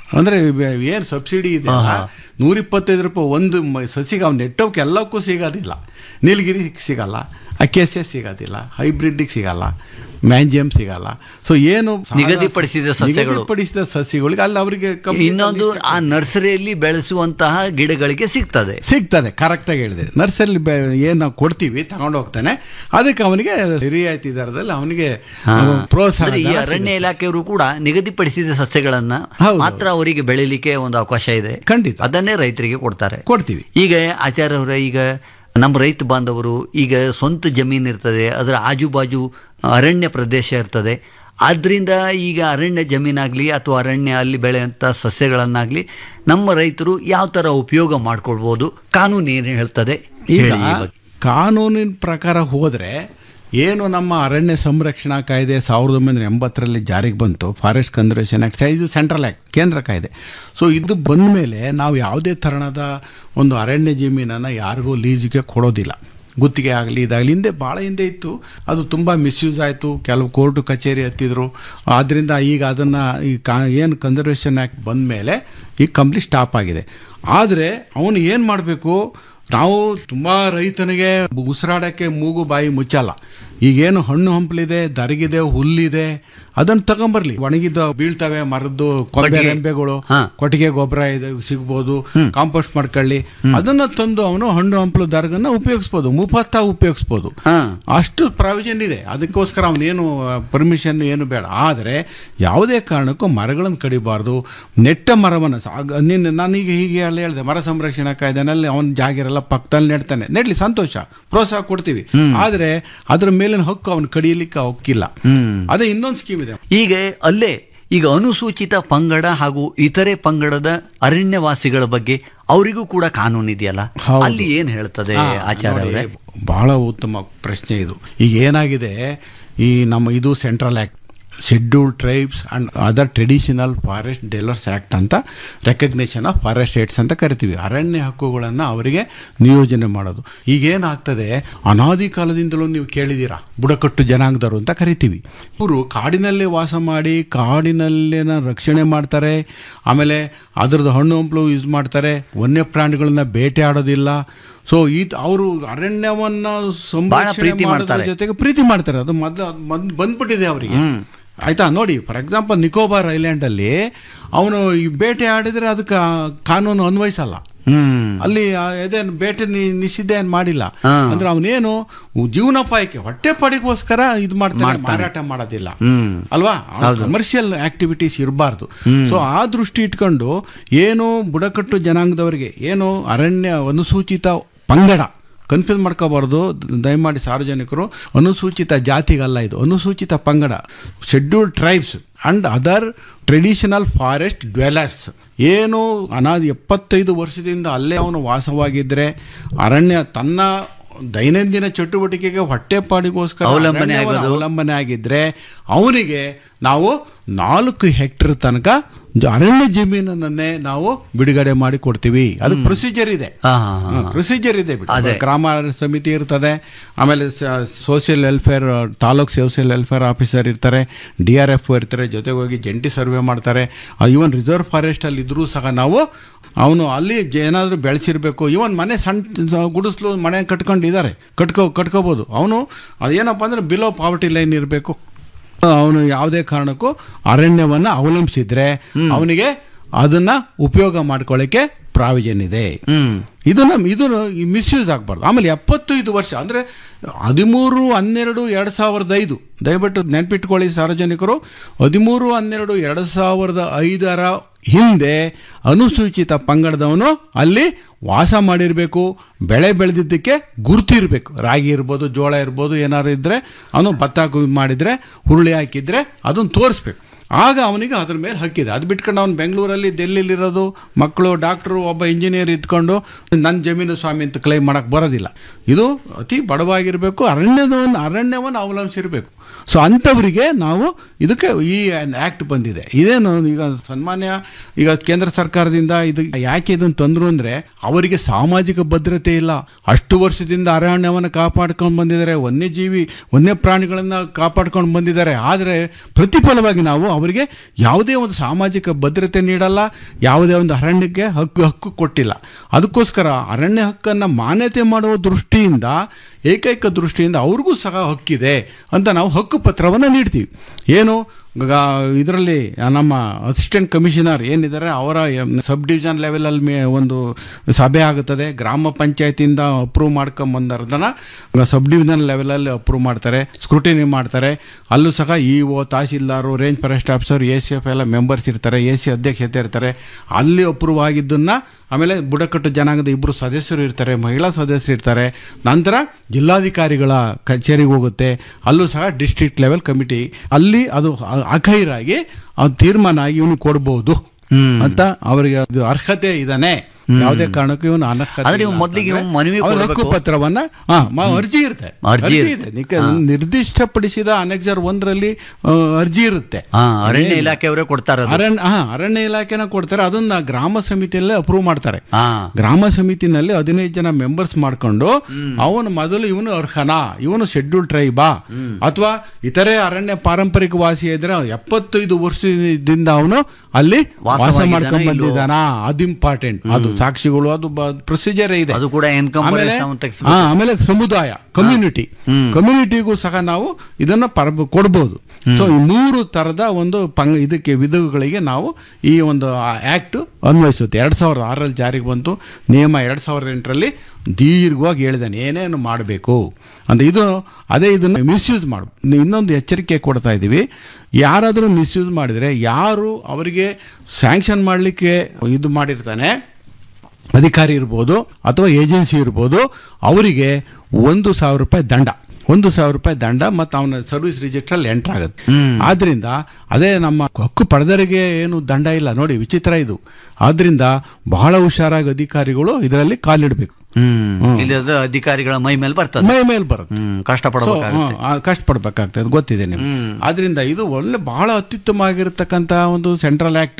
ಅಂದ್ರೆ ಏನು ಸಬ್ಸಿಡಿ ಇದೆ ನೂರ ಇಪ್ಪತ್ತೈದು ರೂಪಾಯಿ ಒಂದು ಮ- ಸಸಿಗೆ ಅವ್ನು ನೆಟ್ಟೋಕೆ ಎಲ್ಲಕ್ಕೂ ಸಿಗೋದಿಲ್ಲ ನೀಲಗಿರಿ ಸಿಗಲ್ಲ ಅಕೇಸಿಯ ಸಿಗೋದಿಲ್ಲ ಹೈಬ್ರಿಡ್ಗೆ ಸಿಗಲ್ಲ ಮ್ಯಾಂಜಿಯಂ ಸಿಗಲ್ಲ ಸೊ ಏನು ಸಾಲ- ನಿಗದಿಪಡಿಸಿದ ಸಸ್ಯಗಳು. ನಿಗದಿಪಡಿಸಿದ ಸಸ್ಯಗಳಿಗೆ ಅಲ್ಲಿ ಅವರಿಗೆ ಕಂಪ್ನಿ ಇನ್ನೊಂದು ಆ ನರ್ಸರಿಯಲ್ಲಿ ಬೆಳೆಸುವಂತಹ ಗಿಡಗಳಿಗೆ ಸಿಗ್ತದೆ ಸಿಗ್ತದೆ ಕರೆಕ್ಟಾಗಿ ಹೇಳಿದೆ ನರ್ಸರಿ ಏನು ನಾವು ಕೊಡ್ತೀವಿ ತಗೊಂಡು ಹೋಗ್ತಾನೆ ಅದಕ್ಕೆ ಅವನಿಗೆ ರಿಯಾಯಿತಿ ದರದಲ್ಲಿ ಅವನಿಗೆ ಹಾ. ಪ್ರೋತ್ಸಾಹ ಅಂದ್ರೆ ಈ ಧನ ಅರಣ್ಯ ಇಲಾಖೆಯವರು ಕೂಡ ನಿಗದಿಪಡಿಸಿದ ಸಸ್ಯಗಳನ್ನ ಹೌದು. ಮಾತ್ರ ಅವರಿಗೆ ಬೆಳಿಲಿಕ್ಕೆ ಒಂದು ಅವಕಾಶ ಇದೆ ಖಂಡಿತ. ಅದನ್ನೇ ರೈತರಿಗೆ ಕೊಡ್ತಾರೆ ಕೊಡ್ತೀವಿ ಈಗ ಆಚಾರ್ಯ ಅವರೇ ಈಗ ನಮ್ಮ ರೈತ ಬಾಂಧವರು ಈಗ ಸ್ವಂತ ಜಮೀನು ಇರ್ತದೆ ಅದರ ಆಜುಬಾಜು ಅರಣ್ಯ ಪ್ರದೇಶ ಇರ್ತದೆ ಆದ್ದರಿಂದ ಈಗ ಅರಣ್ಯ ಜಮೀನಾಗಲಿ ಅಥವಾ ಅರಣ್ಯ ಅಲ್ಲಿ ಬೆಳೆಯುವಂಥ ಸಸ್ಯಗಳನ್ನಾಗಲಿ ನಮ್ಮ ರೈತರು ಯಾವ ಥರ ಉಪಯೋಗ ಮಾಡ್ಕೊಳ್ಬೋದು ಕಾನೂನು ಏನು ಹೇಳ್ತದೆ ಈಗ ಹೇಳಿ ಈ ಬಗ್ಗೆ. ಕಾನೂನಿನ ಪ್ರಕಾರ ಹೋದರೆ ಏನು ನಮ್ಮ ಅರಣ್ಯ ಸಂರಕ್ಷಣಾ ಕಾಯ್ದೆ ಸಾವಿರದ ಒಂಬೈನೂರ ಎಂಬತ್ತರಲ್ಲಿ ಜಾರಿಗೆ ಬಂತು ಫಾರೆಸ್ಟ್ ಕನ್ಸರ್ವೇಷನ್ ಆ್ಯಕ್ಟ್ ಇದು ಸೆಂಟ್ರಲ್ ಆ್ಯಕ್ಟ್ ಕೇಂದ್ರ ಕಾಯ್ದೆ ಸೊ ಇದು ಬಂದ ಮೇಲೆ ನಾವು ಯಾವುದೇ ಥರದ ಒಂದು ಅರಣ್ಯ ಜಮೀನನ್ನು ಯಾರಿಗೂ ಲೀಸಿಗೆ ಕೊಡೋದಿಲ್ಲ ಗುತ್ತಿಗೆ ಆಗಲಿ ಇದಾಗಲಿ ಹಿಂದೆ ಭಾಳ ಹಿಂದೆ ಇತ್ತು ಅದು ತುಂಬ ಮಿಸ್ಯೂಸ್ ಆಯಿತು ಕೆಲವು ಕೋರ್ಟು ಕಚೇರಿ ಹತ್ತಿದ್ರು ಆದ್ದರಿಂದ ಈಗ ಅದನ್ನು ಈ ಕಾ ಏನು ಕನ್ಸರ್ವೇಷನ್ ಆ್ಯಕ್ಟ್ ಬಂದ ಮೇಲೆ ಈಗ ಕಂಪ್ಲೀಟ್ ಸ್ಟಾಪ್ ಆಗಿದೆ ಆದರೆ ಅವನು ಏನು ಮಾಡಬೇಕು ನಾವು ತುಂಬ ರೈತನಿಗೆ ಉಸಿರಾಡೋಕ್ಕೆ ಮೂಗು ಬಾಯಿ ಮುಚ್ಚಲ್ಲ ಈಗೇನು ಹಣ್ಣು ಹಂಪಲಿದೆ ದರಗಿದೆ ಹುಲ್ಲಿದೆ ಅದನ್ನು ತಗೊಂಬರ್ಲಿ ಒಣಗಿದ ಬೀಳ್ತವೆ ಮರದ್ದು ಕೊಂಬೆ ಕೊಟ್ಟಿಗೆ. ರೆಂಬೆಗಳು ಹಾ. ಕೊಟ್ಟಿಗೆ ಗೊಬ್ಬರ ಇದೆ ಸಿಗ್ಬೋದು ಕಾಂಪೋಸ್ಟ್ ಮಾಡ್ಕೊಳ್ಳಿ ಅದನ್ನ ತಂದು ಅವನು ಹಣ್ಣು ಹಂಪಲು ದರ್ಗನ್ನ ಉಪಯೋಗಿಸ್ಬೋದು ಮುಫತ್ತ ಉಪಯೋಗಿಸ್ಬೋದು ಹಾ. ಅಷ್ಟು ಪ್ರಾವಿಷನ್ ಇದೆ ಅದಕ್ಕೋಸ್ಕರ ಅವನೇನು ಪರ್ಮಿಷನ್ ಏನು ಬೇಡ ಆದರೆ ಯಾವುದೇ ಕಾರಣಕ್ಕೂ ಮರಗಳನ್ನು ಕಡಿಬಾರ್ದು ನೆಟ್ಟ ಮರವನ್ನು ಸ- ಆಗ ನಿನ್ನೆ ನಾನೀಗ ಹೀಗೆ ಎಲ್ಲ ಹೇಳಿದೆ ಮರ ಸಂರಕ್ಷಣಾ ಕಾಯ್ದೆನಲ್ಲಿ ಅವನ ಜಾಗಿರೆಲ್ಲ ಪಕ್ಕದಲ್ಲಿ ನೆಡ್ತಾನೆ ನೆಡ್ಲಿ ಸಂತೋಷ ಪ್ರೋತ್ಸಾಹ ಕೊಡ್ತೀವಿ ಆದರೆ ಅದರ ಮೇಲಿನ ಹಕ್ಕು ಅವನು ಕಡಿಯಲಿಕ್ಕೆ ಹಕ್ಕಿಲ್ಲ ಹ್ಮ್. ಅದೇ ಇನ್ನೊಂದು ಸ್ಕೀಮ್ ಇದೆ ಈಗ ಅಲ್ಲೇ ಈಗ ಅನುಸೂಚಿತ ಪಂಗಡ ಹಾಗೂ ಇತರೆ ಪಂಗಡದ ಅರಣ್ಯವಾಸಿಗಳ ಬಗ್ಗೆ ಅವರಿಗೂ ಕೂಡ ಕಾನೂನು ಇದೆಯಲ್ಲ ಹೌದು. ಅಲ್ಲಿ ಏನ್ ಹೇಳ್ತದೆ ಹಾ, ಆಚಾರ್ಯ ನೋಡಿ, ಅವರೇ ಬಹಳ ಉತ್ತಮ ಪ್ರಶ್ನೆ ಇದು ಈಗ ಏನಾಗಿದೆ ಈ ನಮ್ಮ ಇದು central act scheduled tribes and other traditional forest dwellers act ಅಂತ ರೆಕಗ್ನೇಷನ್ ಆಫ್ ಫಾರೆಸ್ಟ್ ಏಟ್ಸ್ ಅಂತ ಕರಿತೀವಿ ಅರಣ್ಯ ಹಕ್ಕುಗಳನ್ನು ಅವರಿಗೆ ನಿಯೋಜನೆ ಮಾಡೋದು ಈಗೇನಾಗ್ತದೆ ಅನಾದಿ ಕಾಲದಿಂದಲೂ ನೀವು ಕೇಳಿದ್ದೀರಾ ಬುಡಕಟ್ಟು ಜನಾಂಗದವರು ಅಂತ ಕರಿತೀವಿ ಇವರು ಕಾಡಿನಲ್ಲೇ ವಾಸ ಮಾಡಿ ಕಾಡಿನಲ್ಲೇನ ರಕ್ಷಣೆ ಮಾಡ್ತಾರೆ ಆಮೇಲೆ ಅದರದ್ದು ಹಣ್ಣು ಹಂಪಲು ಯೂಸ್ ಮಾಡ್ತಾರೆ ವನ್ಯ ಪ್ರಾಣಿಗಳನ್ನ ಬೇಟೆ ಆಡೋದಿಲ್ಲ ಸೊ ಈ ಅವರು ಅರಣ್ಯವನ್ನ ಸಂರಕ್ಷಣೆ ಪ್ರೀತಿ ಮಾಡೋದ್ರ ಮಾಡ್ತಾರೆ. ಜೊತೆಗೆ ಪ್ರೀತಿ ಮಾಡ್ತಾರೆ ಅದು ಮೊದಲು ಮೊದ್ಲು ಬಂದ್ಬಿಟ್ಟಿದೆ ಅವರಿಗೆ ಆಯ್ತಾ ನೋಡಿ ಫಾರ್ ಎಕ್ಸಾಂಪಲ್ ನಿಕೋಬಾರ್ ಐಲ್ಯಾಂಡ್ ಅಲ್ಲಿ ಅವನು ಈ ಬೇಟೆ ಆಡಿದ್ರೆ ಅದಕ್ಕೆ ಕಾನೂನು ಅನ್ವಯಿಸಲ್ಲ ಹ್ಮ್ ಅಲ್ಲಿ ಆ ಇದೇನು ಬೇಟೆ ನಿ- ನಿಷಿದ್ಧ ಏನು ಮಾಡಿಲ್ಲ ಹಾ. ಅಂದ್ರೆ ಅವನೇನು ಜೀವನೋಪಾಯಕ್ಕೆ ಹೊಟ್ಟೆ ಪಡಿಗೋಸ್ಕರ ಇದು ಮಾಡ್ತಾನೆ ಮಾರಾಟ ಮಾಡೋದಿಲ್ಲ ಹ್ಮ್. ಅಲ್ವಾ ಕಮರ್ಷಿಯಲ್ ಆಕ್ಟಿವಿಟೀಸ್ ಇರಬಾರ್ದು ಸೊ ಆ ದೃಷ್ಟಿ ಇಟ್ಕೊಂಡು ಏನು ಬುಡಕಟ್ಟು ಜನಾಂಗದವರಿಗೆ ಏನು ಅರಣ್ಯ ಅನುಸೂಚಿತ ಪಂಗಡ ಕನ್ಫ್ಯೂಸ್ ಮಾಡ್ಕೋಬಾರ್ದು ದ- ದಯಮಾಡಿ ಸಾರ್ವಜನಿಕರು ಅನುಸೂಚಿತ ಜಾತಿಗಲ್ಲ ಇದು ಅನುಸೂಚಿತ ಪಂಗಡ scheduled tribes and other traditional forest dwellers ಏನು ಅನಾದಿ ಎಪ್ಪತ್ತೈದು ವರ್ಷದಿಂದ ಅಲ್ಲೇ ಅವನು ವಾಸವಾಗಿದ್ದರೆ ಅರಣ್ಯ ತನ್ನ ದೈನಂದಿನ ಚಟುವಟಿಕೆಗೆ ಹೊಟ್ಟೆಪಾಡಿಗೋಸ್ಕರ ಅವಲಂಬನೆ ಅರಣ್ಯವನ್ನು ಆಗೋದು. ಅವಲಂಬನೆ ಆಗಿದ್ರೆ ಅವನಿಗೆ ನಾವು ನಾಲ್ಕು ಹೆಕ್ಟರ್ ತನಕ ಜ- ಅರಣ್ಯ ಜಮೀನನ್ನೇ ನಾವು ಬಿಡುಗಡೆ ಮಾಡಿ ಕೊಡ್ತೀವಿ ಅದು ಪ್ರೊಸೀಜರ್ ಇದೆ ಹಾ, ಹಾ, ಹಾ. ಪ್ರೊಸೀಜರ್ ಇದೆ ಬಿಟ್ಟು. ಅದೇ. ಗ್ರಾಮ ಸಮಿತಿ ಇರ್ತದೆ ಆಮೇಲೆ social welfare taluk social welfare officer ಇರ್ತಾರೆ ಡಿ ಆರ್ ಎಫ್ ಇರ್ತಾರೆ ಜೊತೆಗೆ ಹೋಗಿ ಜಂಟಿ ಸರ್ವೆ ಮಾಡ್ತಾರೆ ಈವನ್ ರಿಸರ್ವ್ ಫಾರೆಸ್ಟ್ ಅಲ್ಲಿ ಇದ್ರೂ ಸಹ ನಾವು ಅವನು ಅಲ್ಲಿ ಜ- ಏನಾದರೂ ಬೆಳೆಸಿರ್ಬೇಕು ಇವನ್ ಮನೆ ಸಣ್ಣ ಸ- ಗುಡಿಸ್ಲು ಮನೆ ಕಟ್ಕೊಂಡಿದ್ದಾರೆ ಕಟ್ಕೋ ಕಟ್ಕೋಬೋದು ಅವನು ಅದೇನಪ್ಪ ಅಂದ್ರೆ ಬಿಲೋ ಪಾವರ್ಟಿ ಲೈನ್ ಇರಬೇಕು ಅವನು ಯಾವುದೇ ಕಾರಣಕ್ಕೂ ಅರಣ್ಯವನ್ನು ಅವಲಂಬಿಸಿದ್ರೆ ಅವನಿಗೆ ಅದನ್ನ ಉಪಯೋಗ ಮಾಡ್ಕೊಳ್ಳಿಕ್ಕೆ ಪ್ರಾವಿಷನ್ ಇದೆ ಹ್ಮ್ ಇದು ನಮ್ ಇದು ಮಿಸ್ಯೂಸ್ ಆಗಬಾರ್ದು ಆಮೇಲೆ ಎಪ್ಪತ್ತೈದು ವರ್ಷ ಅಂದರೆ ಹದಿಮೂರು ಹನ್ನೆರಡು ಎರಡು ಸಾವಿರದ ಐದು ದಯವಿಟ್ಟು ನೆನ್ಪಿಟ್ಕೊಳ್ಳಿ ಸಾರ್ವಜನಿಕರು ಹದಿಮೂರು ಹನ್ನೆರಡು ಎರಡು ಸಾವಿರದ ಐದರ ಹಿಂದೆ ಅನುಸೂಚಿತ ಪಂಗಡದವನು ಅಲ್ಲಿ ವಾಸ ಮಾಡಿರಬೇಕು ಬೆಳೆ ಬೆಳೆದಿದ್ದಕ್ಕೆ ಗುರುತಿರಬೇಕು ರಾಗಿ ಇರ್ಬೋದು ಜೋಳ ಇರ್ಬೋದು ಏನಾದ್ರು ಇದ್ದರೆ ಅವನು ಭತ್ತ ಕು- ಮಾಡಿದರೆ ಹುರುಳಿ ಹಾಕಿದ್ರೆ ಅದನ್ನು ತೋರಿಸ್ಬೇಕು ಆಗ ಅವನಿಗೆ ಅದ್ರ ಮೇಲೆ ಹಕ್ಕಿದೆ ಅದು ಬಿಟ್ಕೊಂಡು ಅವನು ಬೆಂಗಳೂರಲ್ಲಿ ದೆಲ್ಲಿಲಿರೋದು ಮಕ್ಕಳು ಡಾಕ್ಟ್ರು ಒಬ್ಬ ಇಂಜಿನಿಯರ್ ಇದ್ಕೊಂಡು ನನ್ನ ಜಮೀನು ಸ್ವಾಮಿ ಅಂತ ಕ್ಲೈಮ್ ಮಾಡಕ್ಕೆ ಬರೋದಿಲ್ಲ ಇದು ಅತಿ ಬಡವಾಗಿರಬೇಕು ಅರಣ್ಯದವನ್ನು ಅರಣ್ಯವನ್ನು ಅವಲಂಬಿಸಿರಬೇಕು ಸೊ ಅಂಥವರಿಗೆ ನಾವು ಇದಕ್ಕೆ ಈ ಆ್ಯಕ್ಟ್ ಬಂದಿದೆ ಇದೇನು ಈಗ ಸನ್ಮಾನ್ಯ ಈಗ ಕೇಂದ್ರ ಸರ್ಕಾರದಿಂದ ಇದು ಯಾಕೆ ಇದನ್ನು ತಂದರು ಅಂದರೆ ಅವರಿಗೆ ಸಾಮಾಜಿಕ ಭದ್ರತೆ ಇಲ್ಲ ಅಷ್ಟು ವರ್ಷದಿಂದ ಅರಣ್ಯವನ್ನು ಕಾಪಾಡ್ಕೊಂಡು ಬಂದಿದ್ದಾರೆ ವನ್ಯಜೀವಿ ವನ್ಯ ಪ್ರಾಣಿಗಳನ್ನು ಕಾಪಾಡ್ಕೊಂಡು ಬಂದಿದ್ದಾರೆ ಆದರೆ ಪ್ರತಿಫಲವಾಗಿ ನಾವು ಅವರಿಗೆ ಯಾವುದೇ ಒಂದು ಸಾಮಾಜಿಕ ಭದ್ರತೆ ನೀಡಲ್ಲ ಯಾವುದೇ ಒಂದು ಅರಣ್ಯಕ್ಕೆ ಹಕ್ಕು ಹಕ್ಕು ಕೊಟ್ಟಿಲ್ಲ ಅದಕ್ಕೋಸ್ಕರ ಅರಣ್ಯ ಹಕ್ಕನ್ನು ಮಾನ್ಯತೆ ಮಾಡುವ ದೃಷ್ಟಿಯಿಂದ ಏಕೈಕ ದೃಷ್ಟಿಯಿಂದ ಅವ್ರಿಗೂ ಸಹ ಹಕ್ಕಿದೆ ಅಂತ ನಾವು ಹಕ್ಕು ಪತ್ರವನ್ನು ನೀಡ್ತೀವಿ ಏನು ಇದರಲ್ಲಿ ನಮ್ಮ ಅಸಿಸ್ಟೆಂಟ್ ಕಮಿಷನರ್ ಏನಿದ್ದಾರೆ ಅವರ ಸಬ್ ಡಿವಿಷನ್ ಲೆವೆಲಲ್ಲಿ ಮೇ ಒಂದು ಸಭೆ ಆಗುತ್ತದೆ ಗ್ರಾಮ ಪಂಚಾಯತಿಯಿಂದ ಅಪ್ರೂವ್ ಮಾಡ್ಕೊಂಬಂದರ್ದನ ಸಬ್ ಡಿವಿಷನ್ ಲೆವೆಲಲ್ಲಿ ಅಪ್ರೂವ್ ಮಾಡ್ತಾರೆ ಸ್ಕ್ರೂಟಿನಿ ಮಾಡ್ತಾರೆ ಅಲ್ಲೂ ಸಹ E O tahsildar range forest officer A C F ಎಲ್ಲ ಮೆಂಬರ್ಸ್ ಇರ್ತಾರೆ ಎ ಸಿ ಅಧ್ಯಕ್ಷತೆ ಇರ್ತಾರೆ ಅಲ್ಲಿ ಅಪ್ರೂವ್ ಆಗಿದ್ದನ್ನು ಆಮೇಲೆ ಬುಡಕಟ್ಟು ಜನಾಂಗದ ಇಬ್ಬರು ಸದಸ್ಯರು ಇರ್ತಾರೆ ಮಹಿಳಾ ಸದಸ್ಯರು ಇರ್ತಾರೆ ನಂತರ ಜಿಲ್ಲಾಧಿಕಾರಿಗಳ ಕಚೇರಿಗೆ ಹೋಗುತ್ತೆ ಅಲ್ಲೂ ಸಹ ಡಿಸ್ಟ್ರಿಕ್ಟ್ ಲೆವೆಲ್ ಕಮಿಟಿ ಅಲ್ಲಿ ಅದು ಅಖೈರಾಗಿ ಅದು ತೀರ್ಮಾನ ಆಗಿ ಇವನು ಕೊಡ್ಬೋದು ಅಂತ ಅವರಿಗೆ ಅದು ಅರ್ಹತೆ ಇದಾನೆ ಯಾವುದೇ ಕಾರಣಕ್ಕೂ ಇವನು ಅನರ್ಹತೆ ಆದ್ರೆ ಇವ್ನು ಇಲ್ಲ ಮೊದ್ಲಿಗೆ ಅಂತಂದ್ರೆ ಇವ್ನು ಮನವಿ ಅವ್ರ ಹಕ್ಕು ಕೊಡ್ಬೇಕು. ಪತ್ರವನ್ನ ಹಾ, ಮ- ಅರ್ಜಿ ಇರುತ್ತೆ ಅರ್ಜಿ ಅರ್ಜಿ ಇರುತ್ತೆ. ಇದೆ ನಿಕ- ನಿರ್ದಿಷ್ಟಪಡಿಸಿದ ಅನೆಕ್ಸರ್ ಒಂದರಲ್ಲಿ ಆ, ಅರ್ಜಿ ಇರುತ್ತೆ ಹಾ ಅರಣ್ಯ ಇಲಾಖೆಯವರೇ ಕೊಡ್ತಾರ ಅರಣ್ಯ ಹಾ ಅರಣ್ಯ ಇಲಾಖೆನ ಕೊಡ್ತಾರೆ ಅದನ್ನ ಗ್ರಾಮ ಸಮಿತಿಯಲ್ಲೇ ಅಪ್ರೂವ್ ಮಾಡ್ತಾರೆ ಹಾ ಗ್ರಾಮ ಸಮಿತಿನಲ್ಲಿ ಹದಿನೈದು ಜನ ಮೆಂಬರ್ಸ್ ಮಾಡ್ಕೊಂಡು ಅವನು ಮೊದಲು ಇವನು ಅರ್ಹನಾ ಇವನು ಶೆಡ್ಯೂಲ್ ಟ್ರೈಬಾ ಅಥವಾ ಇತರೆ ಅರಣ್ಯ ಪಾರಂಪರಿಕ ವಾಸಿ ಇದ್ರೆ ಎಪ್ಪತ್ತೈದು ವರ್ಷದಿಂದ ಅವನು ಅಲ್ಲಿ ವಾಸ ವಾಸವಾಗಿದ್ದಾನಾ ಮಾಡ್ಕೊಂಡ್ ಇಲ್ವೋ? ಬಂದಿದ್ದಾನ ಅದು ಇಂಪಾರ್ಟೆಂಟ್ ಅದು ಸಾಕ್ಷಿಗಳು ಅದು ಪ್ರೊಸೀಜರ್ ಇದೆ ಅದು ಕೂಡ ಎನ್ಕಮ್ ಆಮೇಲೆ ಹಾ, ಆಮೇಲೆ ಸಮುದಾಯ ಕಮ್ಯುನಿಟಿ ಕಮ್ಯುನಿಟಿಗೂ ಸಹ ನಾವು ಇದನ್ನ ಪರ ಕೊಡ್ಬೋದು ಸೊ ಈ ಮೂರು ತರದ ಒಂದು ಪಂಗ್ ಇದಕ್ಕೆ ವಿಧಗಳಿಗೆ ನಾವು ಈ ಒಂದು ಆಕ್ಟ್ ಅನ್ವಯಿಸುತ್ತೆ ಎರಡ್ ಸಾವಿರದ ಆರರಲ್ಲಿ ಜಾರಿಗೆ ಬಂತು ನಿಯಮ ಎರಡ್ ಸಾವಿರದ ಎಂಟರಲ್ಲಿ ದೀರ್ಘವಾಗಿ ಹೇಳಿದಾನೆ ಏನೇನು ಮಾಡಬೇಕು ಅಂತ ಇದು ಅದೇ ಇದನ್ನು ಮಿಸ್ಯೂಸ್ ಮಾಡು ಇನ್ನೊಂದು ಎಚ್ಚರಿಕೆ ಕೊಡ್ತಾ ಇದ್ದೀವಿ ಯಾರಾದರೂ ಮಿಸ್ಯೂಸ್ ಮಾಡಿದರೆ ಯಾರು ಅವರಿಗೆ ಸ್ಯಾಂಕ್ಷನ್ ಮಾಡಲಿಕ್ಕೆ ಇದು ಮಾಡಿರ್ತಾನೆ ಅಧಿಕಾರಿ ಇರ್ಬೋದು ಅಥವಾ ಏಜೆನ್ಸಿ ಇರ್ಬೋದು ಅವರಿಗೆ ಒಂದು ಸಾವಿರ ರೂಪಾಯಿ ದಂಡ ಒಂದು ಸಾವಿರ ರೂಪಾಯಿ ದಂಡ ಮತ್ತು ಅವನ ಸರ್ವಿಸ್ ರಿಜಿಸ್ಟ್ರಲ್ಲಿ ಎಂಟರ್ ಆಗುತ್ತೆ ಆದ್ರಿಂದ ಅದೇ ನಮ್ಮ ಹಕ್ಕು ಪಡೆದರಿಗೆ ಏನು ದಂಡ ಇಲ್ಲ ನೋಡಿ ವಿಚಿತ್ರ ಇದು ಆದ್ರಿಂದ ಬಹಳ ಹುಷಾರಾಗಿ ಅಧಿಕಾರಿಗಳು ಇದರಲ್ಲಿ ಕಾಲಿಡಬೇಕು ಹ್ಮ್ ಇಲ್ಲಿ ಅದು ಅಧಿಕಾರಿಗಳ ಮೈ ಮೇಲೆ ಬರ್ತದೆ ಮೈ ಮೇಲೆ ಬರುತ್ತೆ ಹ್ಮ್ ಕಷ್ಟ ಪಡಬೇಕಾಗುತ್ತೆ ಸೊ, ಆ, ಕಷ್ಟಪಡ್ಬೇಕಾಗ್ತದೆ ಗೊತ್ತಿದೆ ನಿಮ್ಗೆ ಆದ್ರಿಂದ ಇದು ಒಳ್ಳೆ ಬಹಳ ಅತ್ಯುತ್ತಮ ಆಗಿರತಕ್ಕಂತ ಒಂದು ಸೆಂಟ್ರಲ್ ಆಕ್ಟ್